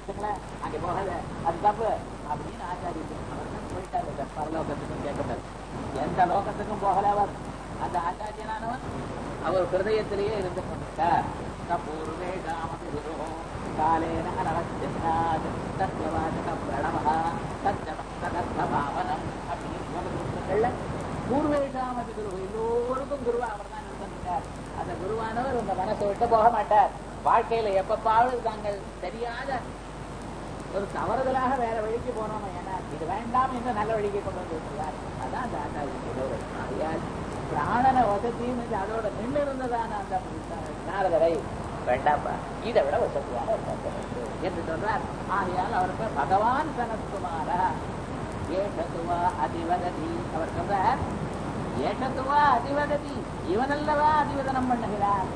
வச்சுங்களேன் அங்க போகாத அது தப்பு அப்படின்னு ஆச்சாரியர் அவர் தான் போயிட்டாரு சார் பரலோகத்துக்கும் கேட்கப்படாது எந்த லோகத்துக்கும் போகல அவர் அந்த ஆச்சாரியனானவன் அவர் ஹிருதயத்திலேயே இருந்து கொண்டிருக்கார் பூர்வே காமதி குரு காலேன அனவசியன்னாத் தத்வவாச்சக பிரணவா சத்யபக்தகர்த்த பாவனம் அப்படின்னு யோகசூத்திரங்கள்ல பூர்வே காமதி குரு எல்லோருக்கும் குருவா அவர் தான் இருந்திருக்கார் அந்த குருவானவர் இந்த மனசை விட்டு போக மாட்டார் வாழ்க்கையில எப்பப்பாவது தாங்கள் தெரியாத ஒரு தவறுதலாக வேற வழிக்கு போனோம் ஏன்னா இது வேண்டாம் என்று நல்ல வழிக்கு கொண்டு வந்து விட்டுருவார் அதான் அந்த ஆச்சாரிய ஆகையால் பிராணன வசதியும் இது அதோட நின்று இருந்ததான அந்த நாரதரை வேண்டாப்பா இதை விட வசதியான ஒரு தத்துவம் உண்டு என்று சொல்றார் ஆகையால் அவருக்கு பகவான் சனத்குமாரா ஏஷத்துவா அதிவததி அவர் சொல்றார் ஏஷத்துவா அதிவததி இவனல்லவா அதிவதனம் பண்ணுகிறார்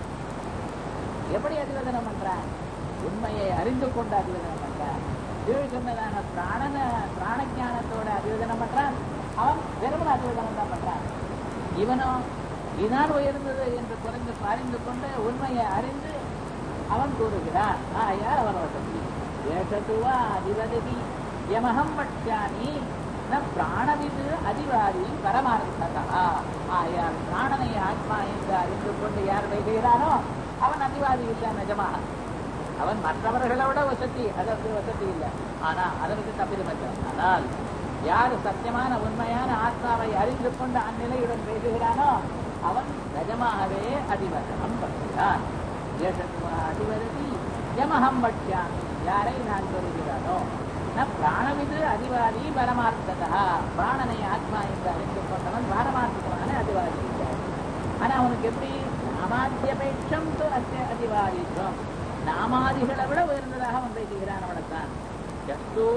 எப்படி அதிவதனம் பண்றான் உண்மையை அறிந்து கொண்டு அதிவதனம் பண்றான் கீழ் சொன்னதான பிராணன பிராணஜானத்தோட அதிவதனம் பண்றான் அவன் வெறுமன அதிவதனம் தான் பண்றான் இவனோ இதான் உயர்ந்தது என்று குறைந்து அறிந்து கொண்டு உண்மையை அறிந்து அவன் கூறுகிறான் ஆயால் அவன் வசதி ஏஷத்துவா அதிவததி யமகம் பட்சாமி ந பிராணவிது அதிவாதி பரமார்த்ததா ஆயால் பிராணனை ஆத்மா என்று அறிந்து கொண்டு யார் வைகிறானோ அவன் அதிவாதி இல்லை நிஜமாக அவன் மற்றவர்களை விட வசதி அதற்கு வசதி இல்லை ஆனா அதற்கு தப்பிதமற்ற ஆனால் யார் சத்தியமான உண்மையான ஆத்மாவை அறிந்து கொண்டு அந்நிலையுடன் பேசுகிறானோ அவன் நிஜமாகவே அதிவசனம் பண்ணுகிறான் அதிவரதி யமகம் பட்சாமி யாரை நான் சொல்கிறானோ ந பிராணவிது அதிவாதி பரமார்த்ததா பிராணனை ஆத்மா என்று அறிந்து கொண்டவன் பரமார்த்தமான அதிவாதி இல்லை ஆனா அவனுக்கு எப்படி நாமாத்தியபேட்சம் அத்திய அதிவாதித்வம் நாமாதிகளை விட உயர்ந்ததாக அவன் பேசுகிறான் அவனைத்தான் ஜஸ்து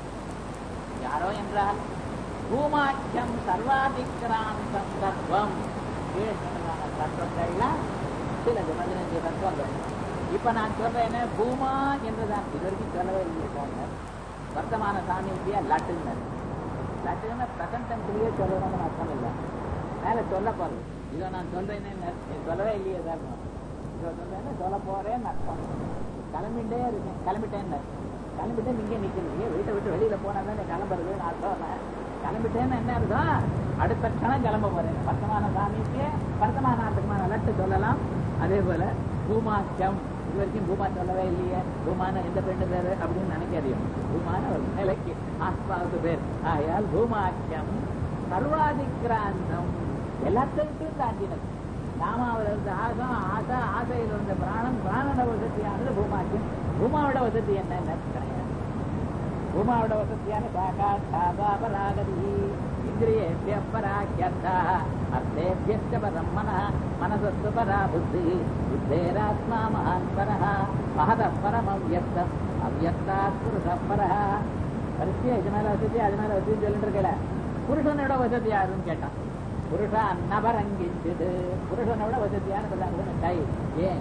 யாரோ என்றால் பூமாக்கியம் சர்வாதிக்கிராந்தம் தத்துவம் கீழே சொன்னதான தத்துவங்கள்லாம் சிலது பதினஞ்சு தத்துவங்கள் இப்ப நான் சொல்றேன் பூமா என்றுதான் இது வரைக்கும் சொல்லவே இல்லை சொன்னேன் வர்த்தமான சாமித்தியா லட்டுன்னு லட்டுன்னு பிரசன்டன்ஸ்லயே சொல்லணும்னு அர்த்தம் இல்லை மேல சொல்ல போறது இதை நான் சொல்றேன்னு சொல்லவே இல்லையே சார் இதை சொல்றேன்னு சொல்ல போறேன்னு அர்த்தம் கிளம்பிட்டே இருக்கேன் கிளம்பிட்டேன்னு கிளம்பிட்டு நீங்க நிக்கிறீங்க வீட்டை விட்டு வெளியில போனா தானே கிளம்புறதுன்னு அர்த்தம் கிளம்பிட்டேன்னு என்ன அர்த்தம் அடுத்த க்ஷணம் கிளம்ப போறேன் வர்த்தமான சாமிக்கு வர்த்தமான ஆட்டுக்குமான லட்டு சொல்லலாம் அதே போல பூமாக்கியம் இது வரைக்கும் பூமா சொல்லவே இல்லையே பூமான எந்த பெண்ணு பேரு அப்படின்னு நினைக்காதியும் பூமான ஒரு நிலைக்கு ஆத்மாவுக்கு பேர் ஆயால் பூமாக்கியம் சர்வாதிக்கிராந்தம் எல்லாத்தையும் தாண்டினது நாமாவில் இருந்த ஆசம் ஆசா ஆசையில் இருந்த பிராணம் பிராணன வசதியானது பூமாக்கியம் பூமாவோட வசதி என்ன கிடையாது பூமாவோட வசதியான சாகா சாபாபராகதி இந்திரியேபிய பராக்கியர்த்தா அர்த்தேபியஸ்ட பரம் மனः மனசஸ்து பரா புத்தி புத்தேராத்மா மகான் பரः மகத பரம் அவ்யக்தம் அவ்யக்தாத் புருஷ பரः வரிசையா இது மேல வசதி அது மேல வசதி சொல்லிட்டு இருக்கல புருஷனோட வசதி யாருன்னு கேட்டான் புருஷா நபரங்கிச்சது புருஷனோட வசதியான கை ஏன்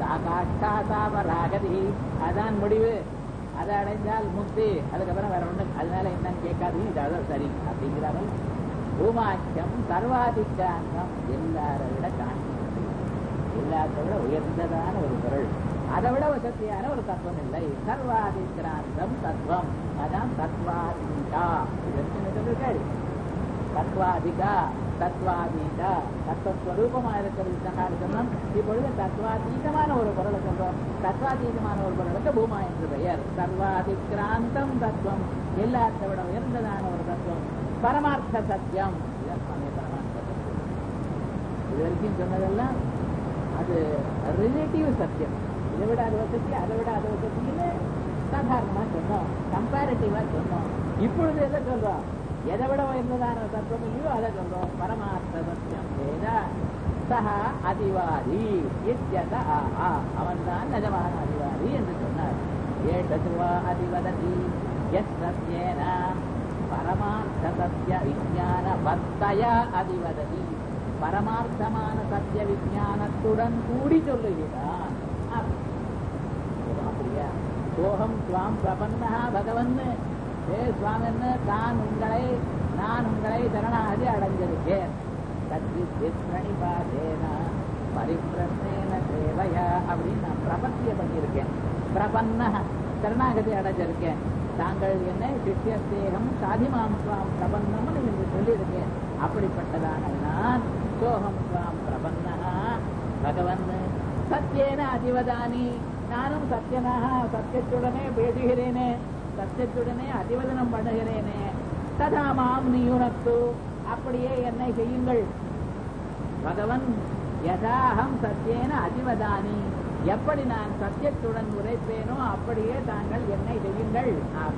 சாகாஷ்டாசாபராகதி அதான் முடிவு அதை அடைந்தால் முக்தி அதுக்கப்புறம் வேற ஒண்ணு அதனால என்னன்னு கேட்காதீங்க இது அதான் சரி அப்படிங்கிறார்கள் பூமாக்கியம் சர்வாதிக்காந்தம் எல்லாரை விட காண்கிறது எல்லாத்தை விட உயர்ந்ததான ஒரு பொருள் அதை விட வசதியான ஒரு தத்துவம் இல்லை சர்வாதிக்கிராந்தம் தத்துவம் அதான் தத்வாதீகா இதற்கு சொல்லிருக்காரு தத்வாதிகா தத்வாதீதா தத்துவஸ்வரூபமா இருக்கிறது சொன்னார் சொன்னோம் இப்பொழுது தத்வாதீதமான ஒரு பொருளை சொல்றோம் தத்வாதீதமான ஒரு பொருளுக்கு பூமா என்று பெயர் சர்வாதிக்கிராந்தம் தத்துவம் எல்லாத்தை விட உயர்ந்ததான ஒரு தத்துவம் பரமார்த்த சத்தியம் இதுதான் சுவாமி பரமார்த்த சத்தியம் இது வரைக்கும் சொன்னதெல்லாம் அது ரிலேட்டிவ் சத்தியம் இதை விட அது வசதி அதை விட அது வசதின்னு சாதாரணமா சொன்னோம் கம்பேரிட்டிவா சொன்னோம் இப்பொழுது எதை சொல்றோம் எதை விட உயர்ந்ததான தத்துவம் இல்லையோ அதை சொல்றோம் பரமார்த்த சத்தியம் வேத சஹ அதிவாதி இத்தியத ஆஹா அவன் தான் நிஜமான அதிவாதி என்று சொன்னார் ஏஷதுவா அதிவததி எஸ் சத்யேன பரமார்த்த சத்திய விஞ்ஞான வர்த்தய அதிவததி பரமார்த்தமான சத்திய விஞ்ஞானத்துடன் கூடி சொல்லுகிறான் அப்படியா சோகம் சுவாம் பிரபன்னா பகவன் ஏ சுவாமின்னு தான் உங்களை நான் உங்களை சரணாகி அடைஞ்சிருக்கேன் பிரணிபாதேன பரிபிரசேன தேவையா அப்படின்னு நான் பிரபத்திய பண்ணியிருக்கேன் பிரபன்ன சரணாகதி அடைஞ்சிருக்கேன் தாங்கள் என்ன சிஷ்யத்தேகம் சாதிமாம் சுவாம் பிரபந்தம்னு என்று சொல்லியிருக்கேன் அப்படிப்பட்டதான நான் சோகம் சுவாம் பிரபன்னா பகவன் சத்தியேன அதிவதானி நானும் சத்தியனாக சத்தியத்துடனே பேசுகிறேனே சத்தியத்துடனே அதிவதனம் பண்ணுகிறேனே ததா மாம் நியுனத்து அப்படியே என்னை செய்யுங்கள் பகவன் யதாகம் சத்தியேன அதிவதானி எப்படி நான் சத்தியத்துடன் உரைப்பேனோ அப்படியே தாங்கள் என்னை செய்யுங்கள்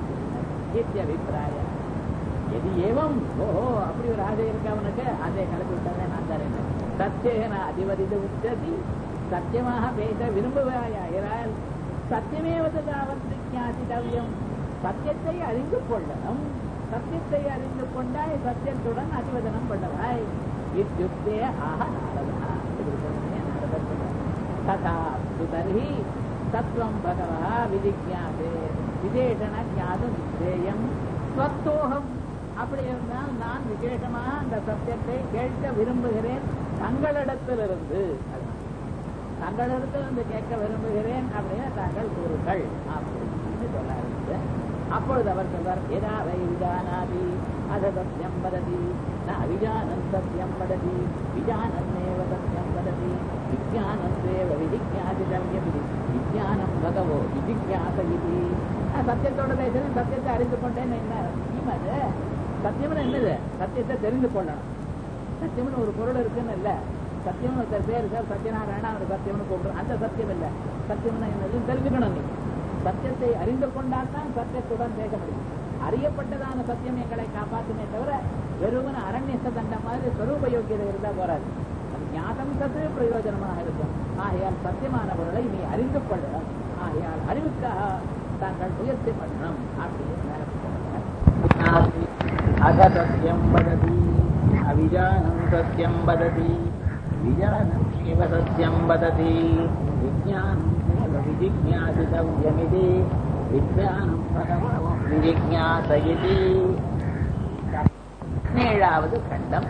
அபிப்பிராய எது ஏவம் ஓஹோ அப்படி ஒரு ஆசை இருக்கு அவனுக்கு அதை கலந்து விட்டதை நான் தரேன் சத்தியேன அதிவதிது உச்சதி சத்தியமாக பேச விரும்புவாயாயிரால் சத்தியமேவது தாவத் விஜாசிதவியம் சத்தியத்தை அறிந்து கொள்ளணும் சத்தியத்தை அறிந்து கொண்டாய் சத்தியத்துடன் அதிவதனம் பண்ணுவாய் இத்தியுக்தே ஆஹ நாரதா இப்படி சொன்னே நாரதர் சொன்னார் तथा तु तर्हि तत्त्वं भगवः विजिज्ञासे விசேஷன ஞானம் நிச்சயம் ஸ்வத்தோகம் அப்படி இருந்தால் நான் விசேஷமாக அந்த சத்தியத்தை கேட்க விரும்புகிறேன் தங்களிடத்திலிருந்து தங்களிடத்திலிருந்து கேட்க விரும்புகிறேன் அப்படின்னு தாங்கள் கூறுங்கள் அப்படின்னு சொல்ல ஆரம்பிச்சு அப்பொழுது அவர் சொல்வார் எதாவை விஜானாதி அத சத்தியம் வததி ந அவிஜானம் சத்தியம் வததி விஜானன்னேவ சத்தியம் வததி விஜானந்தேவ விஜிஜாசிதவ்யம் விஜானம் பகவோ விஜிஜாச இது நான் சத்தியத்தோட பேசுறேன் சத்தியத்தை அறிந்து கொண்டேன்னு என்ன அர்த்தம் அது சத்தியம்னு என்னது சத்தியத்தை தெரிந்து கொள்ளணும் சத்தியம்னு ஒரு பொருள் இருக்குன்னு இல்ல சத்தியம்னு ஒருத்தர் பேர் சார் சத்யநாராயணா அவர் சத்தியம்னு கூப்பிடுறோம் அந்த சத்தியம் இல்ல சத்தியம்னா என்னதுன்னு தெரிஞ்சுக்கணும் நீ சத்தியத்தை அறிந்து கொண்டால்தான் சத்தியத்துடன் பேச முடியும் அறியப்பட்டதான சத்தியம் எங்களை காப்பாற்றுமே தவிர வெறுமன அரண்யச தண்ட மாதிரி ஸ்வரூப யோக்கியதை இருந்தா போறாது அது ஞானம் சத்து பிரயோஜனமாக இருக்கும் ஆகையால் சத்தியமான பொருளை நீ அறிந்து கொள்ளணும் ஆகையால் அறிவுக்காக தாங்கள் முயற்சி பண்ணணும் அப்படின்னு மேல சொல்றாங்க. அத சத்தியம் வததி அவிஜானம் சத்தியம் வததி விஜானம் இவ சத்தியம் வததி விஜானம் விஜிஜாசிதவ்யமிதி விஜானம் பகவம் விஜிஜாசயிதி ஏழாவது கண்டம்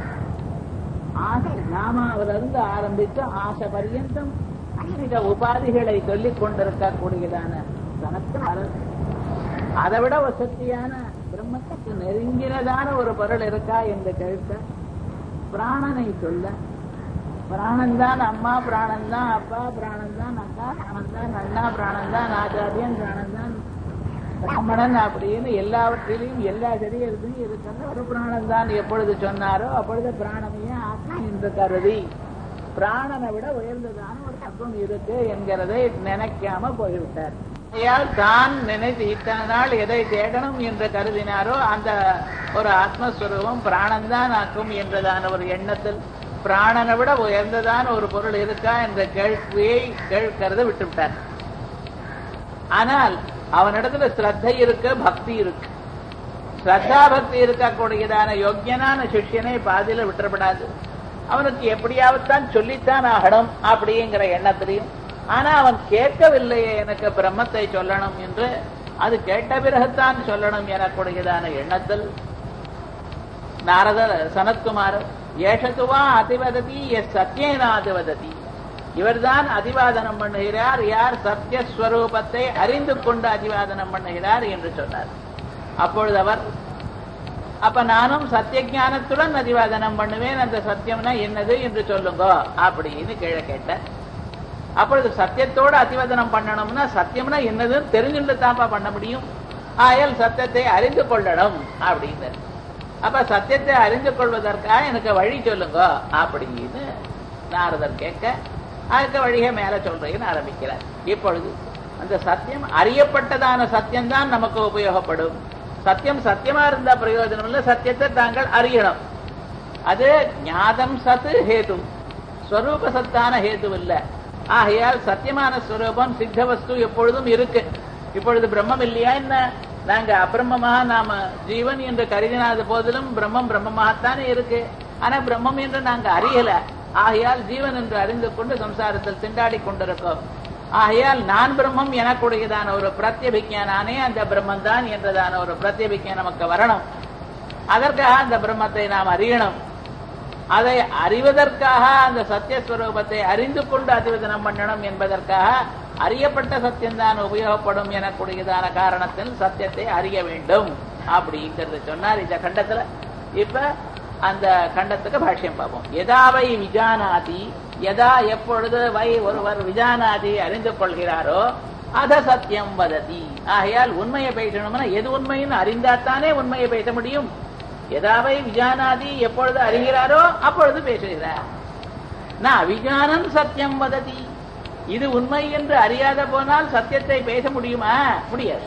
ஆசை நாமாவிலிருந்து ஆரம்பித்து ஆசை பரியந்தம் அநேக உபாதிகளை சொல்லிக் கொண்டிருக்கக்கூடியதான தனக்கு அதை விட வசதியான பிரம்மத்துக்கு நெருங்கினதான ஒரு பொருள் இருக்கா என்று கேட்க பிராணனை சொல்ல பிராணன் தான் அம்மா பிராணன் தான் அப்பா பிராணன் தான் அக்கா பிராணன் தான் அண்ணா பிராணன் தான் ஆச்சாரியன் பிராணன் தான் பிராமணன் அப்படின்னு எல்லாவற்றிலையும் எல்லா சரீரத்திலையும் இருக்கிற ஒரு பிராணன் தான் எப்பொழுது சொன்னாரோ அப்பொழுது பிராணமையே ஆத்மா என்று கருதி பிராணனை விட உயர்ந்ததான ஒரு தத்துவம் இருக்கு என்கிறதை நினைக்காம போய்விட்டார் ஆகையால் தான் நினைத்து இத்தனை நாள் எதை தேடணும் என்று கருதினாரோ அந்த ஒரு ஆத்மஸ்வரூபம் பிராணன் தான் ஆக்கும் என்றதான ஒரு எண்ணத்தில் பிராணனை விட உயர்ந்ததான ஒரு பொருள் இருக்கா என்ற கேள்வியை கேட்கறத விட்டுவிட்டார் ஆனால் அவனிடத்துல ஸ்ரத்தை இருக்கு பக்தி இருக்கு ஸ்ரத்தா பக்தி இருக்கக்கூடியதான யோக்கியனான சிஷ்யனை பாதியில விட்டுறப்படாது அவனுக்கு எப்படியாவது தான் சொல்லித்தான் ஆகணும் அப்படிங்கிற எண்ணத்திலையும் ஆனா அவன் கேட்கவில்லையே எனக்கு பிரம்மத்தை சொல்லணும் என்று அது கேட்ட பிறகுத்தான் சொல்லணும் எனக்கூடியதான எண்ணத்தில் நாரதர் சனத்குமார் ஏஷத்துவா அதிவததி எஸ் சத்தியேன அதிவததி இவர்தான் அதிவாதனம் பண்ணுகிறார் யார் சத்தியஸ்வரூபத்தை அறிந்து கொண்டு அதிவாதனம் பண்ணுகிறார் என்று சொன்னார் அப்பொழுது அவர் அப்ப நானும் சத்திய ஞானத்துடன் அதிவாதனம் பண்ணுவேன் அந்த சத்தியம்னா என்னது என்று சொல்லுங்க அப்படின்னு கீழே கேட்டார் அப்பொழுது சத்தியத்தோடு அதிவதனம் பண்ணணும்னா சத்தியம்னா என்னதுன்னு தெரிஞ்சுட்டு தாப்பா பண்ண முடியும் ஆயல் சத்தியத்தை அறிந்து கொள்ளணும் அப்படின்னு அப்ப சத்தியத்தை அறிந்து கொள்வதற்காக எனக்கு வழி சொல்லுங்க அப்படின்னு நாரதர் கேட்க அதுக்கு வழியை மேல சொல்றேன்னு ஆரம்பிக்கிறார் இப்பொழுது அந்த சத்தியம் அறியப்பட்டதான சத்தியம்தான் நமக்கு உபயோகப்படும் சத்தியம் சத்தியமா இருந்தா பிரயோஜனம் இல்லை சத்தியத்தை தாங்கள் அறியணும் அது ஞாதம் சத்து ஹேது ஸ்வரூப சத்தான ஹேது இல்ல ஆகையால் சத்தியமான ஸ்வரூபம் சித்த வஸ்து எப்பொழுதும் இருக்கு இப்பொழுது பிரம்மம் இல்லையா என்ன நாங்க அபிரம்மமாக நாம ஜீவன் என்று கருதினாத போதிலும் பிரம்மம் பிரம்மமாகத்தானே இருக்கு ஆனா பிரம்மம் என்று நாங்க அறியல ஆகையால் ஜீவன் என்று அறிந்து கொண்டு சம்சாரத்தில் திண்டாடி கொண்டிருக்கோம் ஆகையால் நான் பிரம்மம் எனக்குடையதான ஒரு பிரத்யபிக்ஞானே அந்த பிரம்மன் தான் என்றதான ஒரு பிரத்யபிக்ஞா நமக்கு வரணும் அதற்காக அந்த பிரம்மத்தை நாம் அறியணும் அதை அறிவதற்காக அந்த சத்தியஸ்வரூபத்தை அறிந்து கொண்டு அதிவதனம் பண்ணணும் என்பதற்காக அறியப்பட்ட சத்தியம்தான் உபயோகப்படும் எனக்கூடியதான காரணத்தில் சத்தியத்தை அறிய வேண்டும் அப்படிங்கறது சொன்னார் இந்த கண்டத்துல இப்ப அந்த கண்டத்துக்கு பாஷ்யம் பார்ப்போம் எதாவை விஜானாதி எதா எப்பொழுது வை ஒருவர் விஜானாதி அறிந்து கொள்கிறாரோ அத சத்தியம் வததி ஆகையால் உண்மையை பேசணும்னா எது உண்மைன்னு அறிந்தாத்தானே உண்மையை பேச முடியும் எதாவை விஜானாதி எப்பொழுது அறிகிறாரோ அப்பொழுது பேசுகிறார் நான் அவிஜானம் சத்தியம் வததி இது உண்மை என்று அறியாத போனால் சத்தியத்தை பேச முடியுமா முடியாது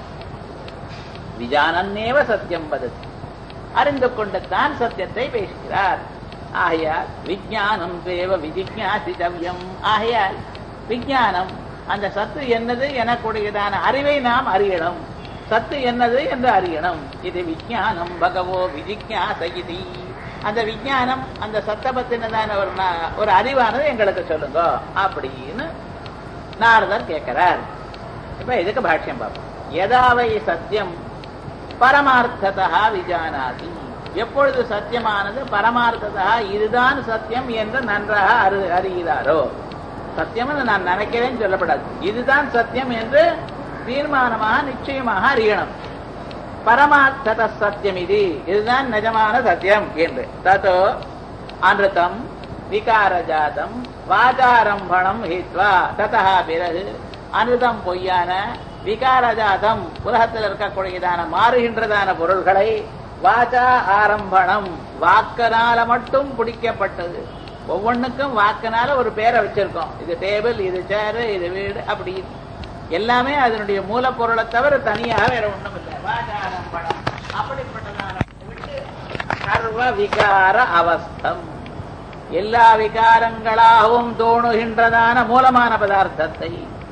விஜானன்னேவ சத்தியம் வததி அறிந்து கொண்டுத்தான் சத்தியத்தை பேசுகிறார் ஆகையால் விஜயானம் தேவ விஜிஜாசிதவ்யம் ஆகையால் விஜயானம் அந்த சத்து என்னது எனக்கூடியதான அறிவை நாம் அறியணும் சத்து என்னது என்று அறியணும் இது விஜயானம் பகவோ விஜிஜாசகிதி அந்த விஜயானம் அந்த சத்த பத்தினதான ஒரு நா- ஒரு அறிவானது எங்களுக்கு சொல்லுங்க அப்படின்னு நாரதர் கேட்கிறார் இப்ப இதுக்கு பாஷ்யம் பார்ப்போம் எதாவை சத்தியம் பரமார்த்ததா விஜானாதி எப்பொழுது சத்தியமானது பரமார்த்ததா இதுதான் சத்தியம் என்று நன்றாக அறி அறிகிறாரோ சத்தியம் என்று நான் நினைக்கிறேன்னு சொல்லப்படாது இதுதான் சத்தியம் என்று தீர்மானமாக நிச்சயமாக அறியணும் பரமார்த்தத சத்தியம் இது இதுதான் நிஜமான சத்தியம் என்று ததோ அனிருத்தம் விகாரஜாதம் வாச்சாரம்பணம் ஹித்வா ததா பிறகு அனிருதம் பொய்யான விகாரஜாதம் உலகத்தில் இருக்கக்கூடியதான மாறுகின்றதான பொருள்களை வாச்சா ஆரம்பணம் வாக்கனால மட்டும் பிடிக்கப்பட்டது ஒவ்வொன்றுக்கும் வாக்கனால ஒரு பேரை வச்சிருக்கோம் இது டேபிள் இது சேரு இது வீடு அப்படி எல்லாமே அதனுடைய மூலப்பொருளை தவிர தனியாக வேற ஒண்ணும் இல்லை வாச்சாரம்பணம் அப்படிப்பட்டதான விட்டு சர்வ விகார அவஸ்தம் எல்லா விகாரங்களாகவும் தோணுகின்றதான மூலமான பதார்த்தத்தை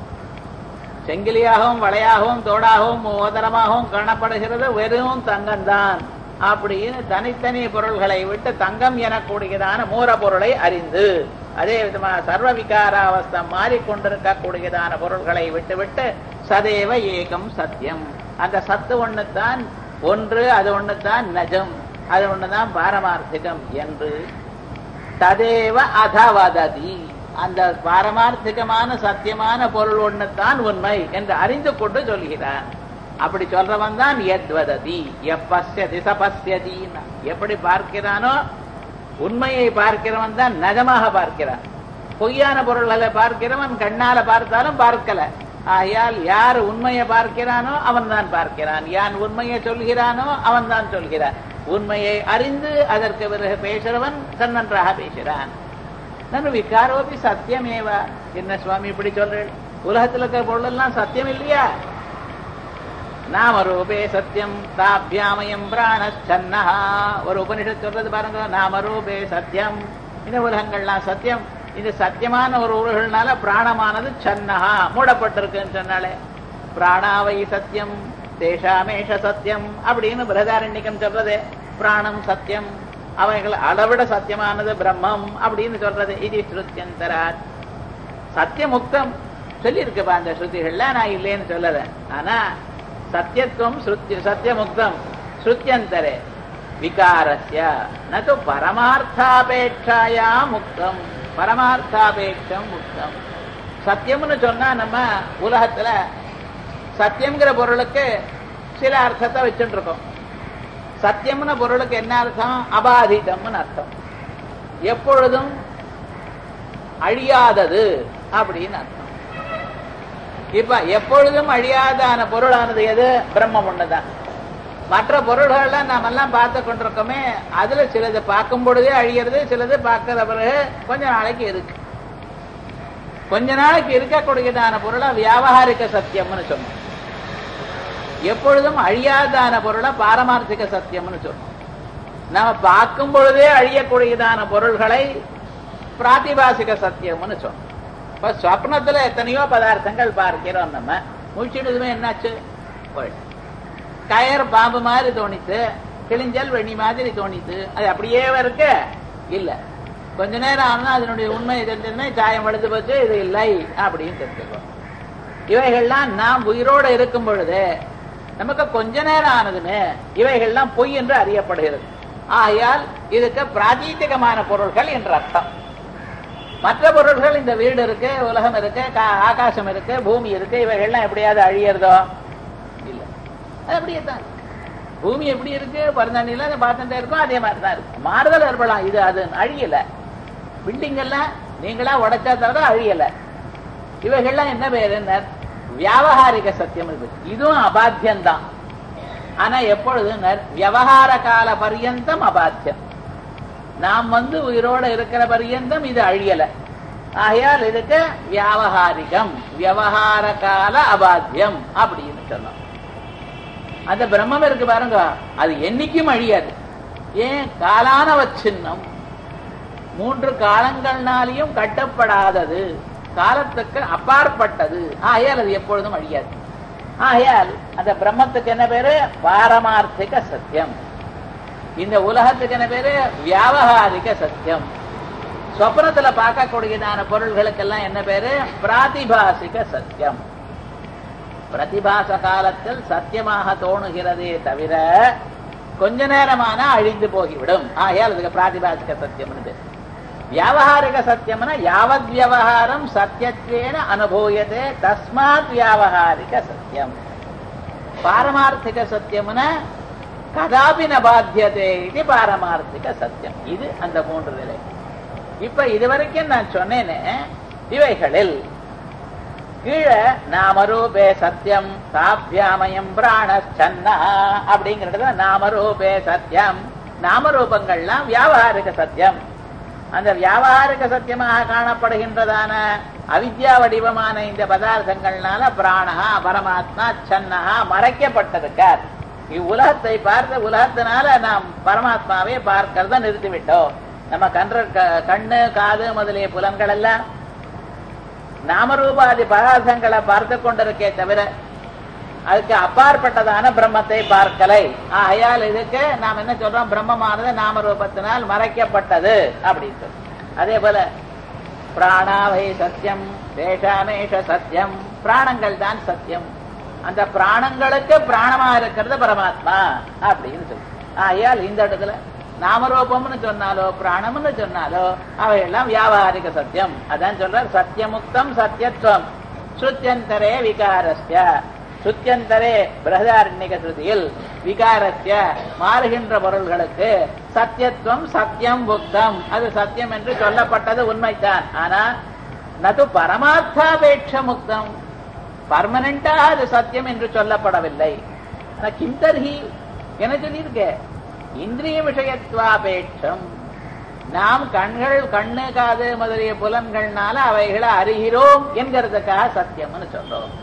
செங்கிலியாகவும் வளையாகவும் தோடாகவும் மோதிரமாகவும் காணப்படுகிறது வெறும் தங்கம்தான் அப்படின்னு தனித்தனி பொருள்களை விட்டு தங்கம் எனக்கூடியதான மூல பொருளை அறிந்து அதே விதமாக சர்வ விகாராவஸ்தம் மாறிக்கொண்டிருக்கக்கூடியதான பொருள்களை விட்டு விட்டு சதேவ ஏகம் சத்தியம் அந்த சத்து ஒண்ணுதான் ஒன்று அது ஒண்ணுதான் நஜம் அது ஒண்ணுதான் பாரமார்த்திகம் என்று ததேவ அதவததி அந்த பாரமார்த்திகமான சத்தியமான பொருள் ஒண்ணுதான் உண்மை என்று அறிந்து கொண்டு சொல்கிறான் அப்படி சொல்றவன் தான் எத்வததி எப்பஸ்யதி சபஸ்யதி எப்படி பார்க்கிறானோ உண்மையை பார்க்கிறவன் தான் நஜமாக பார்க்கிறான் பொய்யான பொருள்களை பார்க்கிறவன் கண்ணால பார்த்தாலும் பார்க்கல ஆகையால் யார் உண்மையை பார்க்கிறானோ அவன் தான் பார்க்கிறான் யான் உண்மையை சொல்கிறானோ அவன் தான் சொல்கிறான் உண்மையை அறிந்து அதற்கு பிறகு பேசுறவன் நன்றாக பேசுறான் நன்று விகாரோபி சத்தியமேவா என்ன சுவாமி இப்படி சொல்றேன் உலகத்துல இருக்கிற பொருள் எல்லாம் சத்தியம் இல்லையா நாமரூபே சத்தியம் தாபியாமயம் பிராணச்சன்னஹா ஒரு உபனிஷத் சொல்றது பாருங்க நாமரூபே சத்தியம் இந்த உலகங்கள்லாம் சத்தியம் இது சத்தியமான ஒரு உலகங்கள்னால பிராணமானது சன்னஹா மூடப்பட்டிருக்குன்னு சொன்னாலே பிராணாவை சத்தியம் தேஷாமேஷ சத்தியம் அப்படின்னு பிரதாரண்யகம் சொல்றது பிராணம் சத்தியம் அவைகள் அளவிட சத்தியமானது பிரம்மம் அப்படின்னு சொல்றது இது ஸ்ருத்தியந்தராத் சத்தியமுக்தம் சொல்லியிருக்குப்பா அந்த ஸ்ருதிகள்ல நான் இல்லைன்னு சொல்லல ஆனா சத்தியத்துவம் ஸ்ருத்தி சத்தியமுக்தம் ஸ்ருத்தியந்தரே விகாரஸ்ய நது பரமார்த்தாபேட்சாயா முக்தம் பரமார்த்தாபேட்சம் முக்தம் சத்தியம்னு சொன்னா நம்ம உலகத்துல சத்தியம்ங்கிற பொருளுக்கு சில அர்த்தத்தை வச்சுட்டு இருக்கோம் சத்தியம்னு பொருளுக்கு என்ன அர்த்தம் அபாதிதம்னு அர்த்தம் எப்பொழுதும் அழியாதது அப்படின்னு அர்த்தம் இப்ப எப்பொழுதும் அழியாதான பொருளானது எது பிரம்மம் ஒண்ணுதான் மற்ற பொருள்கள்லாம் நாம எல்லாம் பார்த்து கொண்டிருக்கோமே அதுல சிலது பார்க்கும் பொழுதே அழியிறது சிலது பார்க்கிற பிறகு கொஞ்ச நாளைக்கு இருக்கு கொஞ்ச நாளைக்கு இருக்கக்கூடியதான பொருளை வியாபகாரிக சத்தியம்னு சொன்னோம் எப்பொழுதும் அழியாதான பொருளை பாரமார்த்திக சத்தியம்னு சொன்னோம் நம்ம பார்க்கும் பொழுதே அழியக்கூடியதான பொருள்களை பிராத்திபாசிக சத்தியம்னு சொன்னோம் இப்ப சொப்னத்துல எத்தனையோ பதார்த்தங்கள் பார்க்கிறோம் நம்ம முடிச்சிடுதுமே என்னாச்சு போயிடுச்சு கயர் பாம்பு மாதிரி தோணித்து கிழிஞ்சல் வெண்ணி மாதிரி தோணித்து அது அப்படியே இருக்கு இல்ல கொஞ்ச நேரம் ஆனா அதனுடைய உண்மை தெரிஞ்சதுமே சாயம் வழுது போச்சு இது இல்லை அப்படின்னு தெரிஞ்சுக்கோ இவைகள்லாம் நாம் உயிரோடு இருக்கும் பொழுது நமக்கு கொஞ்ச நேரம் ஆனதுமே இவைகள்லாம் பொய் என்று அறியப்படுகிறது ஆகையால் இதுக்கு பிராதீதிகமான பொருள்கள் என்ற அர்த்தம் மற்ற பொருள்கள் இந்த வீடு இருக்கு உலகம் இருக்கு கா- ஆகாசம் இருக்கு பூமி இருக்கு இவைகள்லாம் எப்படியாவது அழியறதோ இல்ல அது அப்படியே தான் இருக்கு. பூமி எப்படி இருக்கு பரந்தாண்டியில அதை பார்த்துட்டே இருக்கும் அதே மாதிரி தான் இருக்கு மாறுதல் ஏற்படலாம் இது அது அழியல பில்டிங் எல்லாம் நீங்களா உடைச்சா தவிர அழியல இவைகள்லாம் என்ன பேரு என்ன வியாவகாரிக சத்தியம் இருக்கு இதுவும் அபாத்தியம்தான் ஆனா எப்பொழுது விவகார கால பர்யந்தம் அபாத்தியம் நாம் வந்து உயிரோட இருக்கிற பர்யந்தம் இது அழியல ஆகையால் இதுக்கு வியாவகாரிகம் விவகார கால அபாத்தியம் அப்படின்னு சொன்னோம் அந்த பிரம்மம் இருக்கு பாருங்க அது என்னைக்கும் அழியாது ஏன் காலானவச்சின்னம் மூன்று காலங்கள்னாலையும் கட்டப்படாதது காலத்துக்கு அப்பாற்பட்டது ஆகையால் அது எப்பொழுதும் அழியாது ஆகையால் அந்த பிரம்மத்துக்கு என்ன பேரு பாரமார்த்திக சத்தியம் இந்த உலகத்துக்கு என்ன பேரு வியாவகாரிக சத்தியம் சொப்னத்துல பார்க்கக்கூடியதான பொருள்களுக்கெல்லாம் என்ன பேரு பிராதிபாசிக சத்தியம் பிரதிபாச காலத்தில் சத்தியமாக தோணுகிறதே தவிர கொஞ்ச நேரமான அழிந்து போகிவிடும் ஆகையால் அதுக்கு பிராதிபாசிக சத்தியம் வியாவகாரிக சத்தியம்னா யாவத் வியவகாரம் சத்தியத்வேன அனுபூயதே தஸ்மாத் வியாவகாரிக சத்தியம் பாரமார்த்திக சத்தியம்னா கதாபி ந பாத்தியதே இது பாரமார்த்திக சத்தியம் இது அந்த மூன்று நிலை இப்ப இதுவரைக்கும் நான் சொன்னேனே இவைகளில் கீழே நாமரூபே சத்தியம் சாபியாமயம் பிராணச்சன்னா அப்படிங்கிறது நாமரூபே சத்தியம் நாமரூபங்கள்லாம் வியாவகாரிக சத்தியம் அந்த வியாவகாரிக சத்தியமாக காணப்படுகின்றதான அவித்யா வடிவமான இந்த பதார்த்தங்கள்னால பிராணஹா பரமாத்மா சன்னஹா மறைக்கப்பட்டிருக்கார் இவ்வுலகத்தை பார்த்து உலகத்தினால நாம் பரமாத்மாவை பார்க்கிறத நிறுத்திவிட்டோம் நம்ம கன்ற க- கண்ணு காது முதலிய புலன்கள் எல்லாம் நாமரூபாதி பதார்த்தங்களை பார்த்து கொண்டிருக்கே தவிர அதுக்கு அப்பாற்பட்டதான பிரம்மத்தை பார்க்கலை ஆகையால் இதுக்கு நாம் என்ன சொல்றோம் பிரம்மமானது நாமரூபத்தினால் மறைக்கப்பட்டது அப்படின்னு சொல்லி அதே போல பிராணாவை சத்தியம் தேஷாமேஷ சத்தியம் பிராணங்கள் தான் சத்தியம் அந்த பிராணங்களுக்கு பிராணமா இருக்கிறது பரமாத்மா அப்படின்னு சொல்லி ஆகையால் இந்த இடத்துல நாமரூபம்னு சொன்னாலோ பிராணம்னு சொன்னாலோ அவையெல்லாம் வியாபாரிக சத்தியம் அதான் சொல்றார் சத்தியமுக்தம் சத்தியத்துவம் சுத்தியந்தரே விகாரஸ்ய சுத்தியந்தரே பிரகதாரண்யக ஸ்ருதியில் விகாரஸ்ய மாறுகின்ற பொருள்களுக்கு சத்தியத்துவம் சத்தியம் புக்தம் அது சத்தியம் என்று சொல்லப்பட்டது உண்மைதான் ஆனா நது பரமார்த்தாபேட்ச முக்தம் பர்மனண்டாக அது சத்தியம் என்று சொல்லப்படவில்லை ஆனா கிந்தர்ஹி என்ன சொல்லியிருக்க இந்திரிய விஷயத்வாபேட்சம் நாம் கண்கள் கண்ணு காது முதலிய புலன்கள்னால அவைகளை அறிகிறோம் என்கிறதுக்காக சத்தியம்னு சொல்றோம்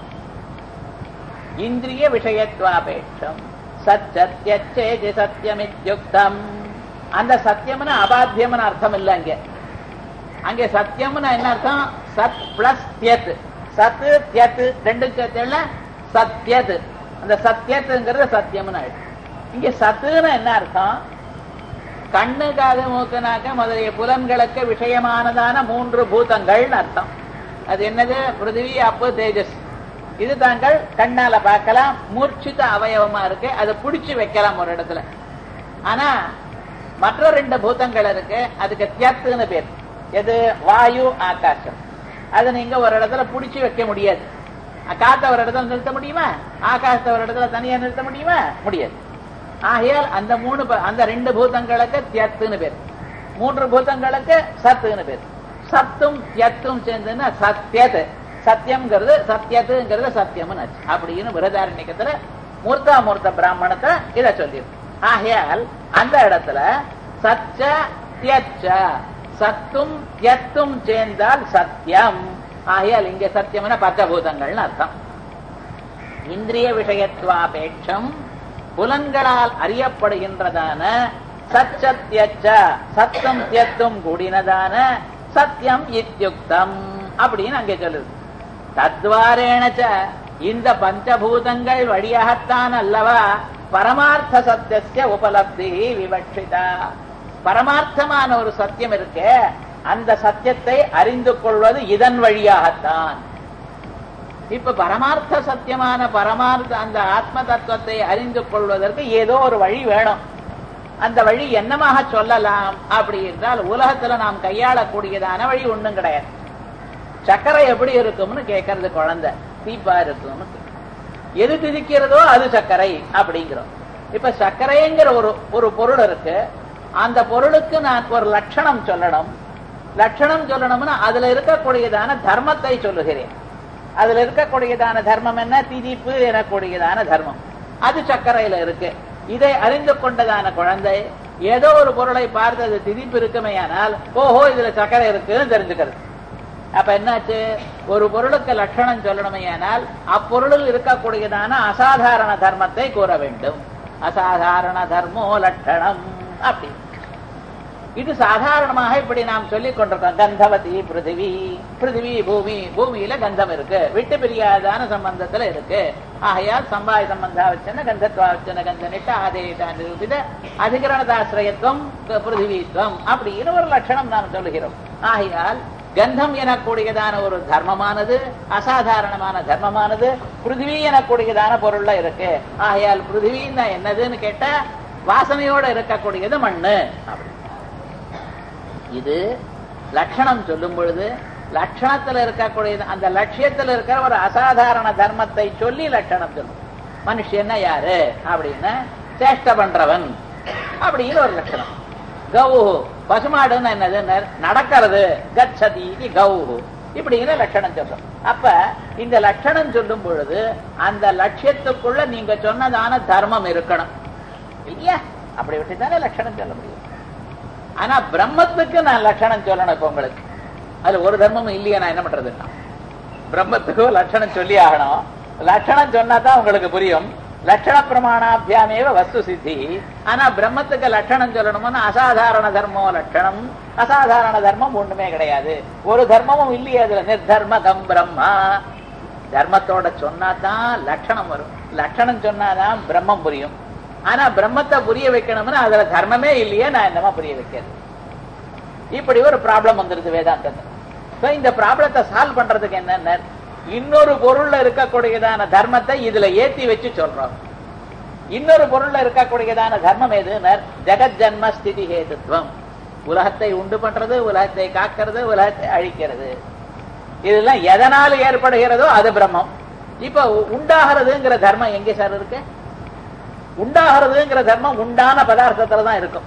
இந்திரிய விஷயத்வாபேட்சம் சச்சத்தியச்சேதி சத்தியமித்யுக்தம் அந்த சத்தியம்னு அபாத்தியம்னு அர்த்தம் இல்லை அங்க அங்கே சத்தியம்னு என்ன அர்த்தம் சத் பிளஸ் தியத் சத்து தியத் ரெண்டும் சேர்த்துல சத்தியத் அந்த சத்தியத்துங்கிறது சத்தியம்னு ஆயிடுச்சு இங்க சத்துன்னு என்ன அர்த்தம் கண்ணு காது மூக்கு நாக்க முதலிய புலன்களுக்கு விஷயமானதான மூன்று பூதங்கள்னு அர்த்தம் அது என்னது பிருத்திவி அப்பு தேஜஸ் இது தாங்கள் கண்ணால பார்க்கலாம் மூர்ச்சித அவயவமா இருக்கு அதை புடிச்சு வைக்கலாம் ஒரு இடத்துல ஆனா மற்ற ரெண்டு பூதங்கள் இருக்கு அதுக்கு தியத்துன்னு பேர் எது வாயு ஆகாசம் அதை நீங்க ஒரு இடத்துல புடிச்சு வைக்க முடியாது காத்த ஒரு இடத்துல நிறுத்த முடியுமா ஆகாசத்தை ஒரு இடத்துல தனியா நிறுத்த முடியுமா முடியாது ஆகையால் அந்த மூணு ப- அந்த ரெண்டு பூதங்களுக்கு தியத்துன்னு பேர் மூன்று பூதங்களுக்கு சத்துன்னு பேர் சத்தும் தியத்தும் சேர்ந்துன்னா சத்தியத் சத்தியம்ங்கிறது சத்தியத்துங்கிறது சத்தியம்னு ஆச்சு அப்படின்னு விரதாரண்யத்துல மூர்த்தா மூர்த்த பிராமணத்தை இத சொல்லியிருக்கு ஆகையால் அந்த இடத்துல சச்ச தியச்ச சத்தும் தியத்தும் சேர்ந்தால் சத்தியம் ஆகையால் இங்க சத்தியம்னா பஞ்சபூதங்கள்னு அர்த்தம் இந்திரிய விஷயத்வாபேட்சம் புலன்களால் அறியப்படுகின்றதான சச்சத்தியச்ச சத்தம் தியத்தும் கூடினதான சத்தியம் இத்தியுக்தம் அப்படின்னு அங்கே சொல்லுது தத்வாரேணச்ச இந்த பஞ்சபூதங்கள் வழியாகத்தான் அல்லவா பரமார்த்த சத்தியஸ்ய உபலப்தி விவட்சிதா பரமார்த்தமான ஒரு சத்தியம் இருக்கே அந்த சத்தியத்தை அறிந்து கொள்வது இதன் வழியாகத்தான் இப்ப பரமார்த்த சத்தியமான பரமார்த்த அந்த ஆத்ம தத்துவத்தை அறிந்து கொள்வதற்கு ஏதோ ஒரு வழி வேணும் அந்த வழி என்னமாக சொல்லலாம் அப்படி என்றால் உலகத்துல நாம் கையாளக்கூடியதான வழி ஒண்ணும் கிடையாது சர்க்கரை எப்படி இருக்கும்னு கேட்கறது குழந்தை தீப்பா இருக்கும்னு கேக்குது. எது திதிக்கிறதோ அது சர்க்கரை அப்படிங்கிறோம் இப்ப சர்க்கரைங்கிற ஒரு ஒரு பொருள் இருக்கு அந்த பொருளுக்கு நான் ஒரு லட்சணம் சொல்லணும் லட்சணம் சொல்லணும்னா அதுல இருக்கக்கூடியதான தர்மத்தை சொல்லுகிறேன் அதுல இருக்கக்கூடியதான தர்மம் என்ன திதிப்பு எனக்கூடியதான தர்மம் அது சர்க்கரையில இருக்கு இதை அறிந்து கொண்டதான குழந்தை ஏதோ ஒரு பொருளை பார்த்து அது திதிப்பு இருக்குமேயானால் ஓஹோ இதுல சர்க்கரை இருக்குன்னு தெரிஞ்சுக்கிறது அப்ப என்னாச்சு ஒரு பொருளுக்கு லட்சணம் சொல்லணுமேயானால் அப்பொருளில் இருக்கக்கூடியதான அசாதாரண தர்மத்தை கூற வேண்டும் அசாதாரண தர்மோ லட்சணம் அப்படி இது சாதாரணமாக இப்படி நாம் சொல்லிக் கொண்டிருக்கோம் கந்தவதி பிருத்திவி பிருத்திவி பூமி பூமியில கந்தம் இருக்கு விட்டு பிரியாதான சம்பந்தத்துல இருக்கு ஆகையால் சம்பாய சம்பந்தாவச்சன கந்தத்வாவச்சன கந்த நிட்ட ஆதேயதா நிரூபித அதிகரணதாசிரயத்துவம் பிருத்திவித்துவம் அப்படின்னு ஒரு லட்சணம் நாம் சொல்லுகிறோம் ஆகையால் கந்தம் எனக்கூடியதான ஒரு தர்மமானது அசாதாரணமான தர்மமானது பிருத்திவி எனக்கூடியதான பொருள்ல இருக்கு ஆகையால் பிருத்திவின்னா என்னதுன்னு கேட்டா வாசனையோட இருக்கக்கூடியது மண்ணு அப்படி இது லட்சணம் சொல்லும் பொழுது லட்சணத்துல இருக்கக்கூடிய அந்த லட்சியத்துல இருக்கிற ஒரு அசாதாரண தர்மத்தை சொல்லி லட்சணம் சொல்லும் மனுஷன்னா யாரு அப்படின்னு சேஷ்ட பண்றவன் அப்படின்னு ஒரு லட்சணம் கவு பசுமாடுன்னு என்னது நடக்கிறது கச்சதி கவு இப்படிங்கிற லட்சணம் சொல்றோம் அப்ப இந்த லட்சணம் சொல்லும் பொழுது அந்த லட்சியத்துக்குள்ள நீங்க சொன்னதான தர்மம் இருக்கணும் இல்லையா அப்படி விட்டுதானே லட்சணம் சொல்ல முடியும் ஆனா பிரம்மத்துக்கு நான் லட்சணம் சொல்லணும் இப்ப உங்களுக்கு அதுல ஒரு தர்மமும் இல்லையா நான் என்ன பண்றதுன்னா பிரம்மத்துக்கும் லட்சணம் சொல்லி ஆகணும் லட்சணம் சொன்னா தான் உங்களுக்கு புரியும் லட்சண பிரமாணாபியாமேவ வஸ்து சித்தி ஆனா பிரம்மத்துக்கு லட்சணம் சொல்லணும்னு அசாதாரண தர்மோ லட்சணம் அசாதாரண தர்மம் ஒண்ணுமே கிடையாது ஒரு தர்மமும் இல்லையே அதுல நிர்தர்மகம் பிரம்மா தர்மத்தோட சொன்னாதான் லட்சணம் வரும் லட்சணம் சொன்னாதான் பிரம்மம் புரியும் ஆனா பிரம்மத்தை புரிய வைக்கணும்னு அதுல தர்மமே இல்லையே நான் என்னமா புரிய வைக்கிறது இப்படி ஒரு ப்ராப்ளம் வந்துருது வேதாந்தத்துல இந்த ப்ராப்ளத்தை சால்வ் பண்றதுக்கு என்ன இன்னொரு பொருள்ல இருக்கக்கூடியதான தர்மத்தை இதுல ஏத்தி வச்சு சொல்றோம் இன்னொரு பொருள்ல இருக்கக்கூடியதான தர்மம் எது ஜெகத் ஜன்ம ஸ்திதி ஹேதுத்வம் உலகத்தை உண்டு பண்றது உலகத்தை காக்கிறது உலகத்தை அழிக்கிறது இதெல்லாம் எதனால் ஏற்படுகிறதோ அது பிரம்மம் இப்ப உண்டாகிறதுங்கிற தர்மம் எங்கே சார் இருக்கு உண்டாகிறதுங்கிற தர்மம் உண்டான பதார்த்தத்துல தான் இருக்கும்